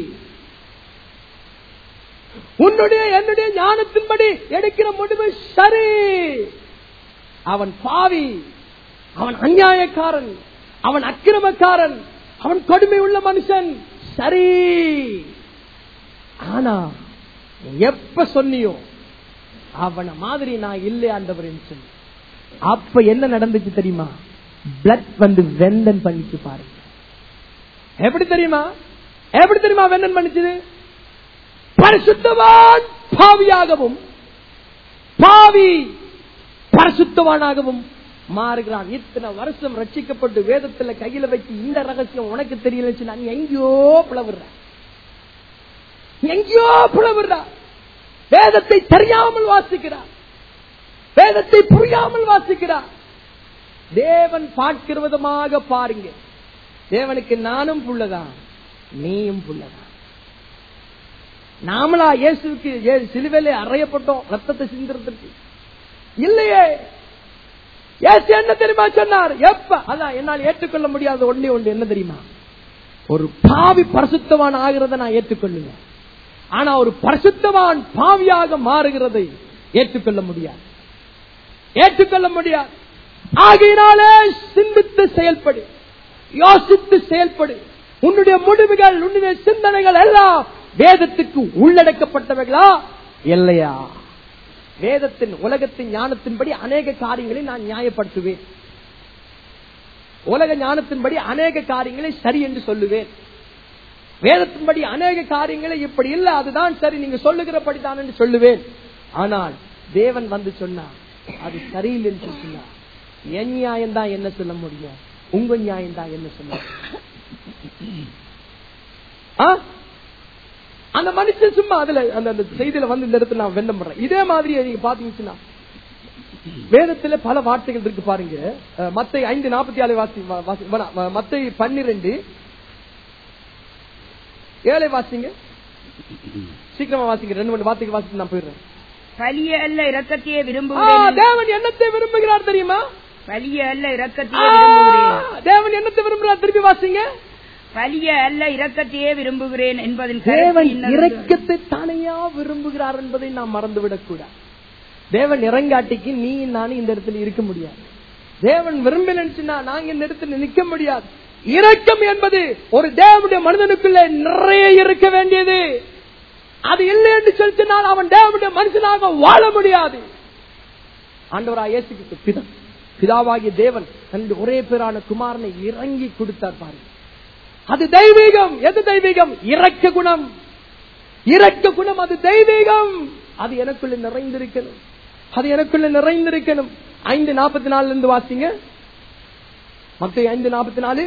Speaker 1: உன்னுடைய என்னுடைய ஞானத்தின்படி எடுக்கிற முடிவு சரி அவன் பாவி அவன் அநியாயக்காரன் அவன் அக்கிரமக்காரன் அவன் கொடுமை உள்ள மனுஷன் சரி ஆனா நீ எப்ப சொன்னியோ அவன மாதிரி நான் இல்லை ஆண்டவர்னு சொல்லி அப்ப என்ன நடந்துச்சு தெரியுமா பிளட் வந்து வெந்தன் பண்ணிச்சு பாருங்க எப்படி தெரியுமா எப்படி தெரியுமா வெந்தன் பண்ணிச்சது பரிசுத்தவான் பாவியாகவும் பாவி பரிசுத்தவானாகவும் மாறுகிறான் இத்தனை வருஷம் ரட்சிக்கப்பட்டு வேதத்துல கையில வச்சு இந்த ரகசியம் உனக்கு தெரியலன்னு நான் எங்கேயோ பிளவுற எங்கேயோ பிளவுறா வேதத்தை தெரியாமல் வாசிக்கிறார் வேதத்தை புரியாமல் வாசிக்கிறார் தேவன் பார்க்கிற விதமாக பாருங்க தேவனுக்கு நானும் புள்ளதான் நீயும் புள்ளதான் நாமளா இயேசுக்கு ஏ- சிலுவையிலே அறையப்பட்டோம் ரத்தத்தை சிந்துறதுக்கு இல்லையே இயேசு என்ன தெரியுமா சொன்னார் எப்ப அதான் என்னால் ஏற்றுக்கொள்ள முடியாத ஒண்ணே ஒன்று என்ன தெரியுமா ஒரு பாவி பரிசுத்தவான் ஆகிறத நான் ஏற்றுக்கொள்ளுவேன் ஆனா ஒரு பரிசுத்தவான் பாவியாக மாறுகிறதை ஏற்றுக்கொள்ள முடியாது ஏற்றுக்கொள்ள முடியாது ஆகையினாலே சிந்தித்து செயல்படு யோசித்து செயல்படு உன்னுடைய முடிவுகள் உன்னுடைய சிந்தனைகள் எல்லாம் வேதத்துக்கு உள்ளடக்கப்பட்டவைகளா இல்லையா வேதத்தின் உலகத்தின் ஞானத்தின்படி அநேக காரியங்களை நான் நியாயப்படுத்துவேன் உலக ஞானத்தின்படி அநேக காரியங்களை சரி என்று சொல்லுவேன் வேதத்தின்படி அநேக காரியங்களை இப்படி இல்ல அதுதான் சரி நீங்க சொல்லுகிறபடிதான் என்று சொல்லுவேன் ஆனால் தேவன் வந்து சொன்னார் அது சரியில்லை என்று சொன்னார் என் நியாயம் தான் என்ன சொல்ல முடியும் உங்க நியாயம் தான் என்ன சொல்ல முடியும்? ஆ? அந்த மனுஷன் சும்மா அதுல அந்த அந்த செய்தியில வந்து இந்த இடத்துல நான் வெண்ணம் பண்றேன் இதே மாதிரி நீங்க பாத்தீங்கன்னா வேதத்துல பல வார்த்தைகள் இருக்கு பாருங்க அஹ், மத்தை ஐந்து நாற்பத்தி ஆறு வாசி வா- வாசி- வேணாம், ம- மத்தை பன்னிரெண்டு ஏழை வாசிங்க சீக்கிரமா வாசிங்க ரெண்டு மூணு வார்த்தைக்கு வாசிட்டு நான் போயிடுறேன்
Speaker 3: பலிய அல்ல இரக்கத்தையே
Speaker 1: ஆ,
Speaker 3: விரும்புகிறேன்
Speaker 1: தேவன் என்னத்தை விரும்புகிறார் தெரியுமா
Speaker 3: பலிய அல்ல
Speaker 1: ஆ,
Speaker 3: இரக்கத்தையே விரும்புகிறேன்
Speaker 1: தேவன் என்னத்தை விரும்புகிறார் திருப்பி வாசிங்க
Speaker 3: பலிய அல்ல இரக்கத்தையே விரும்புகிறேன் என்பதன்
Speaker 1: தேவன்
Speaker 3: கருத்து இன்னதென்று-
Speaker 1: இறக்கத்தை தானையா விரும்புகிறார் என்பதை நாம் மறந்துவிடக் கூடாது தேவன் இறங்காட்டிக்கு நீ நானும் இந்த இடத்துல இருக்க முடியாது தேவன் விரும்பலன்னுச்சுன்னா நாங்க இந்த இடத்துல நிக்க முடியாது இரக்கம் என்பது ஒரு தேவனுடைய மனிதனுக்குள்ள நிறைய இருக்க வேண்டியது அது இல்லை என்று சொல்லினால் அவன் தேவனுடைய மனுஷனாக வாழ முடியாது ஆண்டவரா இயேசு கிறிஸ்து பிதா பிதாவாகிய தேவன் தன்னுடைய ஒரே பேரான குமாரனை இறங்கி கொடுத்தார் பாருங்க அது தெய்வீகம் எது தெய்வீகம் இரக்க குணம் இரக்க குணம் அது தெய்வீகம் அது எனக்குள்ள நிறைந்திருக்கணும் அது எனக்குள்ள நிறைந்திருக்கணும் ஐந்து நாற்பத்தி நாலுல இருந்து வாசிங்க மத்த ஐந்து நாற்பத்தி நாலு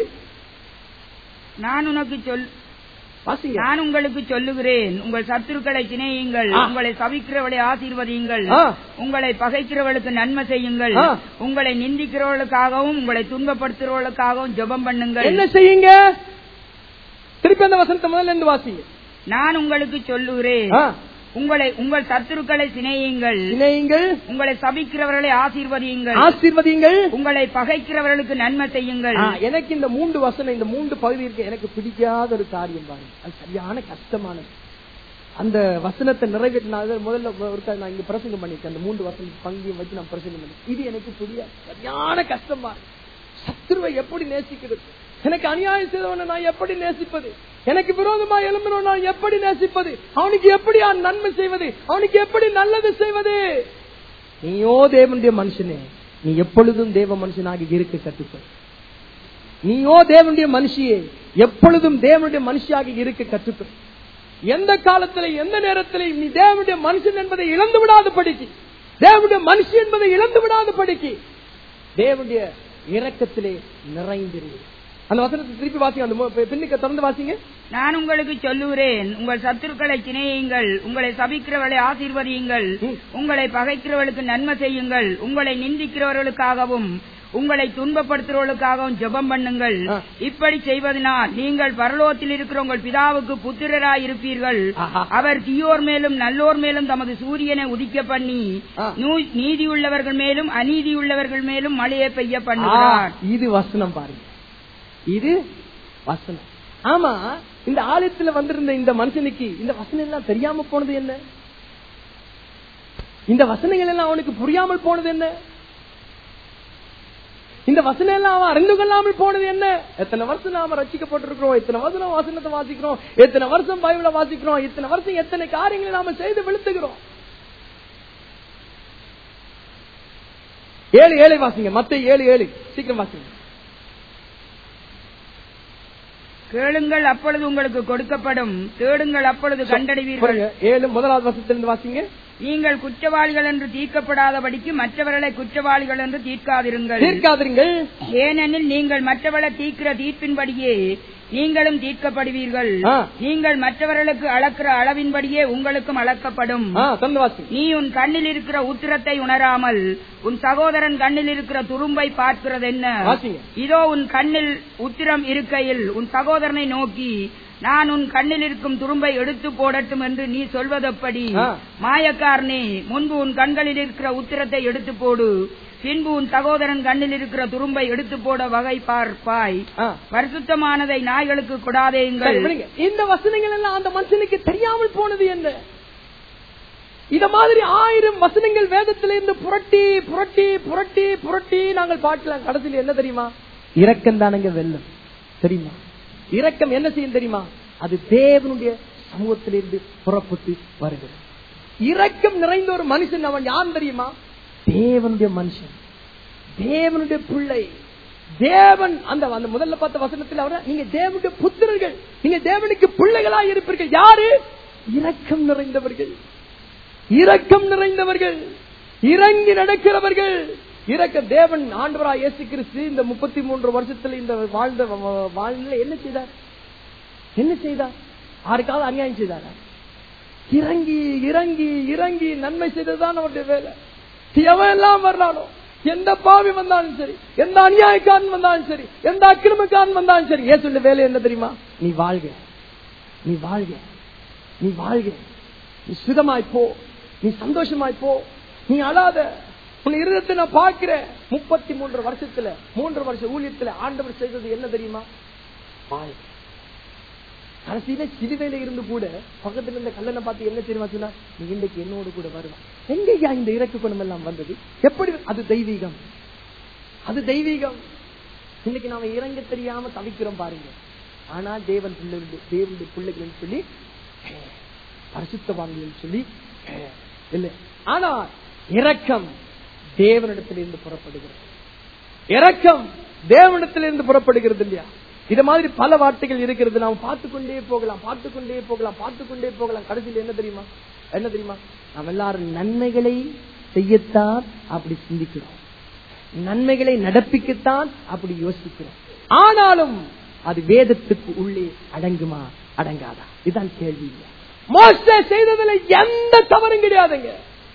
Speaker 3: நான் உனக்கு சொல்
Speaker 1: வாசிங்க
Speaker 3: நான் உங்களுக்கு சொல்லுகிறேன் உங்கள் சத்துருக்களை சிநேகியுங்கள்
Speaker 1: ஆ.
Speaker 3: உங்களை சபிக்கிறவளை ஆசீர்வதியுங்கள்
Speaker 1: ஆ.
Speaker 3: உங்களை பகைக்கிறவளுக்கு நன்மை செய்யுங்கள்
Speaker 1: ஆ.
Speaker 3: உங்களை நிந்திக்கிறவர்களுக்காகவும் உங்களை துன்பப்படுத்துறவர்களுக்காகவும் ஜெபம் பண்ணுங்கள்
Speaker 1: என்ன செய்யுங்க திருப்பி அந்த வசனத்தை முதல்ல இருந்து வாசிங்க
Speaker 3: நான் உங்களுக்கு சொல்லுகிறேன்
Speaker 1: ஆ.
Speaker 3: உங்களை உங்கள் சத்துருக்களை சிநேகியுங்கள்
Speaker 1: இணையுங்கள்
Speaker 3: உங்களை சபிக்கிறவர்களை ஆசீர்வதியுங்கள்
Speaker 1: ஆசீர்வதியுங்கள்
Speaker 3: உங்களை பகைக்கிறவர்களுக்கு நன்மை செய்யுங்கள்
Speaker 1: ஆ, எனக்கு இந்த மூன்று வசனம் இந்த மூன்று பகுதி இருக்கு எனக்கு பிடிக்காத ஒரு காரியம் பாருங்க அது சரியான கஷ்டமானது அந்த வசனத்தை நிறைவேற்றினால முதல்ல ஒருக்கா நான் இங்க பிரசங்கம் பண்ணிருக்கேன் அந்த மூன்று வசனம் பங்கியும் வச்சு நான் பிரசங்கம் பண்ணி இது எனக்கு புரியாது சரியான கஷ்டமா இருக்கு. சத்துருவை எப்படி நேசிக்கிறது எனக்கு அநியாயம் செய்தவனை நான் எப்படி நேசிப்பது எனக்கு விரோதமா எழும்புறவன் நான் எப்படி நேசிப்பது அவனுக்கு எப்படி நான் நன்மை செய்வது அவனுக்கு எப்படி நல்லது செய்வது நீயோ தேவனுடைய மனுஷனே நீ எப்பொழுதும் தேவ மனுஷனாக இருக்க கற்றுக்கொள் நீயோ தேவனுடைய மனுஷியே எப்பொழுதும் தேவனுடைய மனுஷியாக இருக்க கற்றுக்கொள் எந்த காலத்திலே எந்த நேரத்திலே நீ தேவனுடைய மனுஷன் என்பதை இழந்து விடாத படிக்கு தேவனுடைய மனுஷி என்பதை இழந்து விடாத படிக்கு தேவனுடைய இரக்கத்திலே நிறைந்திரு அந்த வசனத்தை திருப்பி வாசிங்க அந்த மு- பின்னுக்கு திறந்து வாசிங்க
Speaker 3: நான் உங்களுக்கு சொல்லுகிறேன் உங்கள் சத்துருக்களை சிநேகியுங்கள் உங்களை சபிக்கிறவர்களை ஆசீர்வதியுங்கள்
Speaker 1: ம்.
Speaker 3: உங்களை பகைக்கிறவர்களுக்கு நன்மை செய்யுங்கள் உங்களை நிந்திக்கிறவர்களுக்காகவும் உங்களை துன்பப்படுத்துறவர்களுக்காகவும் ஜெபம் பண்ணுங்கள்
Speaker 1: ஆ.
Speaker 3: இப்படி செய்வதனால் நீங்கள் பரலோகத்தில் இருக்கிற உங்கள் பிதாவுக்கு புத்திரராய் இருப்பீர்கள்
Speaker 1: ஆஹா.
Speaker 3: அவர் தீயோர் மேலும் நல்லோர் மேலும் தமது சூரியனை உதிக்க பண்ணி
Speaker 1: ஆ.
Speaker 3: நூ- நீதியுள்ளவர்கள் மேலும் அநீதியுள்ளவர்கள் மேலும் மழையை பெய்ய பண்ணுகிறார்
Speaker 1: ஆ, இது வசனம் பாருங்க இது வசனம் ஆமா இந்த ஆலயத்துல வந்திருந்த இந்த மனுஷனுக்கு இந்த வசனம் எல்லாம் தெரியாம போனது என்ன இந்த வசனங்கள் எல்லாம் அவனுக்கு புரியாமல் போனது என்ன இந்த வசனம் எல்லாம் அவன் அறிந்து கொள்ளாமல் போனது என்ன எத்தனை வருஷம் நாம ரசிக்கப்பட்டிருக்கிறோம் எத்தனை வருஷம் வசனத்தை வாசிக்கிறோம் எத்தனை வருஷம் பைபிள வாசிக்கிறோம் எத்தனை வருஷம் எத்தனை காரியங்களை நாம செய்து விழுத்துகிறோம் ஏழு ஏழை வாசிங்க மத்த ஏழு ஏழு சீக்கிரம் வாசிங்க
Speaker 3: கேளுங்கள் அப்பொழுது உங்களுக்கு கொடுக்கப்படும் தேடுங்கள் அப்பொழுது கண்டடைவீர்கள்
Speaker 1: பாருங்க, ஏழு முதலாவது வருஷத்திலிருந்து வாசிங்க
Speaker 3: நீங்கள் குற்றவாளிகள் என்று தீர்க்கப்படாதபடிக்கு மற்றவர்களை குற்றவாளிகள் என்று தீர்க்காதிருங்கள்
Speaker 1: தீர்க்காதிருங்கள்
Speaker 3: ஏனெனில் நீங்கள் மற்றவர்களை தீர்க்கிற தீர்ப்பின்படியே நீங்களும் தீர்க்கப்படுவீர்கள்
Speaker 1: ஆ.
Speaker 3: நீங்கள் மற்றவர்களுக்கு அளக்கிற அளவின்படியே உங்களுக்கும் அளக்கப்படும்
Speaker 1: ஆ, தொடர்ந்து வாசி.
Speaker 3: நீ உன் கண்ணில் இருக்கிற உத்திரத்தை உணராமல் உன் சகோதரன் கண்ணில் இருக்கிற துரும்பை பார்க்கிறது என்ன
Speaker 1: வாசிங்க.
Speaker 3: இதோ உன் கண்ணில் உத்திரம் இருக்கையில் உன் சகோதரனை நோக்கி நான் உன் கண்ணில் இருக்கும் துரும்பை எடுத்து போடட்டும் என்று நீ சொல்வதப்படி
Speaker 1: ஆ.
Speaker 3: மாயக்காரனே முன்பு உன் கண்களில் இருக்கிற உத்திரத்தை எடுத்து போடு பின்பு உன் சகோதரன் கண்ணில் இருக்கிற துரும்பை எடுத்து போட வகை பார்ப்பாய்
Speaker 1: ஆ.
Speaker 3: பரிசுத்தமானதை நாய்களுக்கு கொடாதேங்கள்
Speaker 1: சரி, விடுங்க. இந்த வசனங்கள் எல்லாம் அந்த மனுஷனுக்கு தெரியாமல் போனது என்ன இத மாதிரி ஆயிரம் வசனங்கள் வேதத்திலிருந்து புரட்டி புரட்டி புரட்டி புரட்டி நாங்கள் பார்க்கலாம் கடைசியில் என்ன தெரியுமா இரக்கம் தானுங்க வெல்லும் தெரியுமா இரக்கம் என்ன செய்யும் தெரியுமா அது தேவனுடைய சமூகத்திலிருந்து புறப்பட்டு வருகிறது இரக்கம் நிறைந்த ஒரு மனுஷன் அவன் யார் தெரியுமா தேவனுடைய மனுஷன் தேவனுடைய பிள்ளை தேவன் அந்த அந்த முதல்ல பார்த்த வசனத்தில் அவர நீங்க தேவனுடைய புத்திரர்கள் நீங்க தேவனுக்கு பிள்ளைகளா இருப்பீர்கள் யாரு இரக்கம் நிறைந்தவர்கள் இரக்கம் நிறைந்தவர்கள் இறங்கி நடக்கிறவர்கள் இரக்க தேவன் ஆண்டவராய் இயேசு கிறிஸ்து இந்த முப்பத்தி மூன்று வருஷத்துல இந்த வாழ்ந்த வ- வாழ்நிலை என்ன செய்தார் என்ன செய்தார் யாருக்காவது அநியாயம் செய்தாரா இறங்கி இறங்கி இறங்கி நன்மை செய்ததுதான் அவருடைய வேலை எவன் எல்லாம் வர்றானோ எந்த பாவி வந்தாலும் சரி எந்த அநியாயக்காரன் வந்தாலும் சரி எந்த அக்கிரமக்காரன் வந்தாலும் சரி ஏசுடைய வேலை என்ன தெரியுமா நீ வாழ்க நீ வாழ்க நீ வாழ்க நீ சுதமாய் போ நீ சந்தோஷமாய் போ நீ அழாத உன் இருதத்தை நான் பார்க்கிறேன் முப்பத்தி மூன்று வருஷத்துல மூன்று வருஷ ஊழியத்துல ஆண்டவர் செய்தது என்ன தெரியுமா வாழ்க கடைசியில சிறுவையில இருந்து கூட பக்கத்துல இருந்த கல்லனை பார்த்து என்ன தெரியுமா சொன்னா நீ இன்றைக்கு என்னோடு கூட வருவா எங்கய்யா இந்த இறக்கு குணம் எல்லாம் வந்தது எப்படி அது தெய்வீகம் அது தெய்வீகம் இன்னைக்கு நாம இறங்க தெரியாம தவிக்கிறோம் பாருங்க ஆனா தேவன் பிள்ளைகள் தேவனுடைய பிள்ளைகள் சொல்லி ஹே, பரிசுத்தவான்கள் சொல்லி ஹே, இல்லை ஆனா இரக்கம் தேவனிடத்திலிருந்து புறப்படுகிறது இரக்கம் தேவனிடத்திலிருந்து புறப்படுகிறது இல்லையா இது மாதிரி பல வார்த்தைகள் இருக்கிறது நாம் பார்த்து கொண்டே போகலாம் பார்த்து கொண்டே போகலாம் பார்த்து கொண்டே போகலாம் கடைசியில் என்ன தெரியுமா என்ன தெரியுமா நாம் எல்லாரும் நன்மைகளை செய்யத்தான் அப்படி சிந்திக்கிறோம் நன்மைகளை நடப்பிக்கத்தான் அப்படி யோசிக்கிறோம் ஆனாலும் அது வேதத்துக்கு உள்ளே அடங்குமா அடங்காதா இதுதான் கேள்வி மோச செய்ததுல எந்த தவறும் கிடையாதுங்க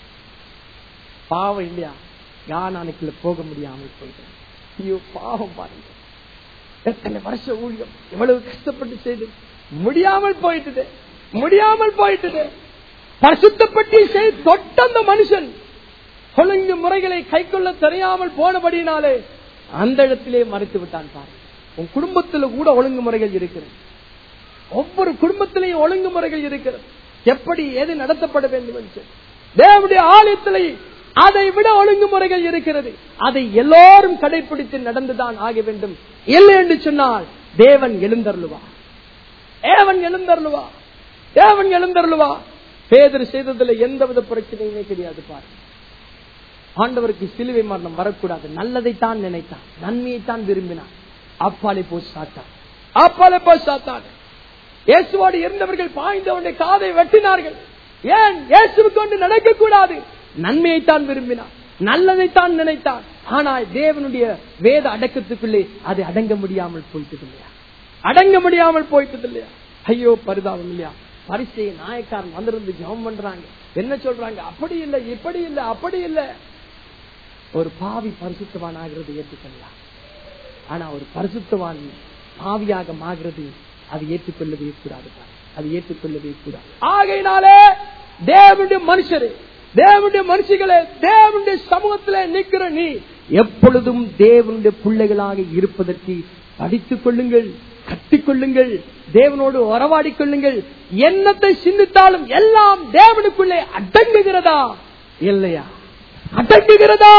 Speaker 1: பாவம் இல்லையா யானானுக்குள்ள போக முடியாமல் போயிட்டேன் ஐயோ பாவம் பாருங்க எத்தனை வருஷ ஊழியம் எவ்வளவு கஷ்டப்பட்டு செய்து முடியாமல் போயிட்டது முடியாமல் போயிட்டது பரிசுத்தப்பட்டி செய்து தொட்ட அந்த மனுஷன் ஒழுங்கு முறைகளை கை கொள்ள தெரியாமல் போனபடினாலே அந்த இடத்திலே மறைத்து விட்டான் பாரு உன் குடும்பத்துல கூட ஒழுங்குமுறைகள் இருக்கிறது ஒவ்வொரு குடும்பத்திலையும் ஒழுங்குமுறைகள் இருக்கிறது எப்படி எது நடத்தப்பட வேண்டும் என்று தேவனுடைய ஆலயத்திலே அதை விட ஒழுங்குமுறைகள் இருக்கிறது அதை எல்லோரும் கடைபிடித்து நடந்துதான் ஆக வேண்டும் இல்லை என்று சொன்னால் தேவன் எழுந்தருளுவா தேவன் எழுந்தருளுவா தேவன் எழுந்தருளுவா பேதர் செய்ததுல எந்தவித பிரச்சனையுமே கிடையாது பாரு ஆண்டவருக்கு சிலுவை மரணம் வரக்கூடாது நல்லதைத்தான் நினைத்தான் நன்மையைத்தான் விரும்பினான் அப்பாலே போய் சாத்தான் அப்பாலே போய் சாத்தான் இயேசுவோடு இருந்தவர்கள் பாய்ந்தவனுடைய காதை வெட்டினார்கள் ஏன் இயேசுவுக்கு கொண்டு நடக்கக்கூடாது நன்மையைத்தான் விரும்பினான் நல்லதைத்தான் நினைத்தான் ஆனால் தேவனுடைய வேத அடக்கத்துக்குள்ளே அது அடங்க முடியாமல் போயிட்டது இல்லையா அடங்க முடியாமல் போயிட்டது இல்லையா ஐயோ பரிதாபம் இல்லையா பரிசைய நாயக்காரன் வந்திருந்து ஜெபம் பண்றாங்க என்ன சொல்றாங்க அப்படி இல்லை இப்படி இல்லை அப்படி இல்லை ஒரு பாவி பரிசுத்தவான் ஆகிறது ஏற்றுக்கொள்ளலாம் ஆனா ஒரு பரிசுத்தவான் பாவியாக மாகிறது அது ஏற்றுக்கொள்ளவே கூடாது பாரு. அது ஏற்றுக்கொள்ளவே கூடாது ஆகையினாலே தேவனுடைய மனுஷரே தேவனுடைய மனுஷிகளே தேவனுடைய சமூகத்திலே நிற்கிற நீ எப்பொழுதும் தேவனுடைய பிள்ளைகளாக இருப்பதற்கு படித்துக் கொள்ளுங்கள் கட்டிக்கொள்ளுங்கள் தேவனோடு உறவாடிக் கொள்ளுங்கள் என்னத்தை சிந்தித்தாலும் எல்லாம் தேவனுக்குள்ளே அடங்குகிறதா இல்லையா அடங்குகிறதா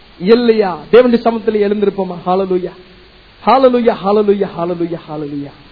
Speaker 1: இல்லையா தேவனுடைய சமத்துல எழுந்திருப்போமா hallelujah hallelujah hallelujah hallelujah hallelujah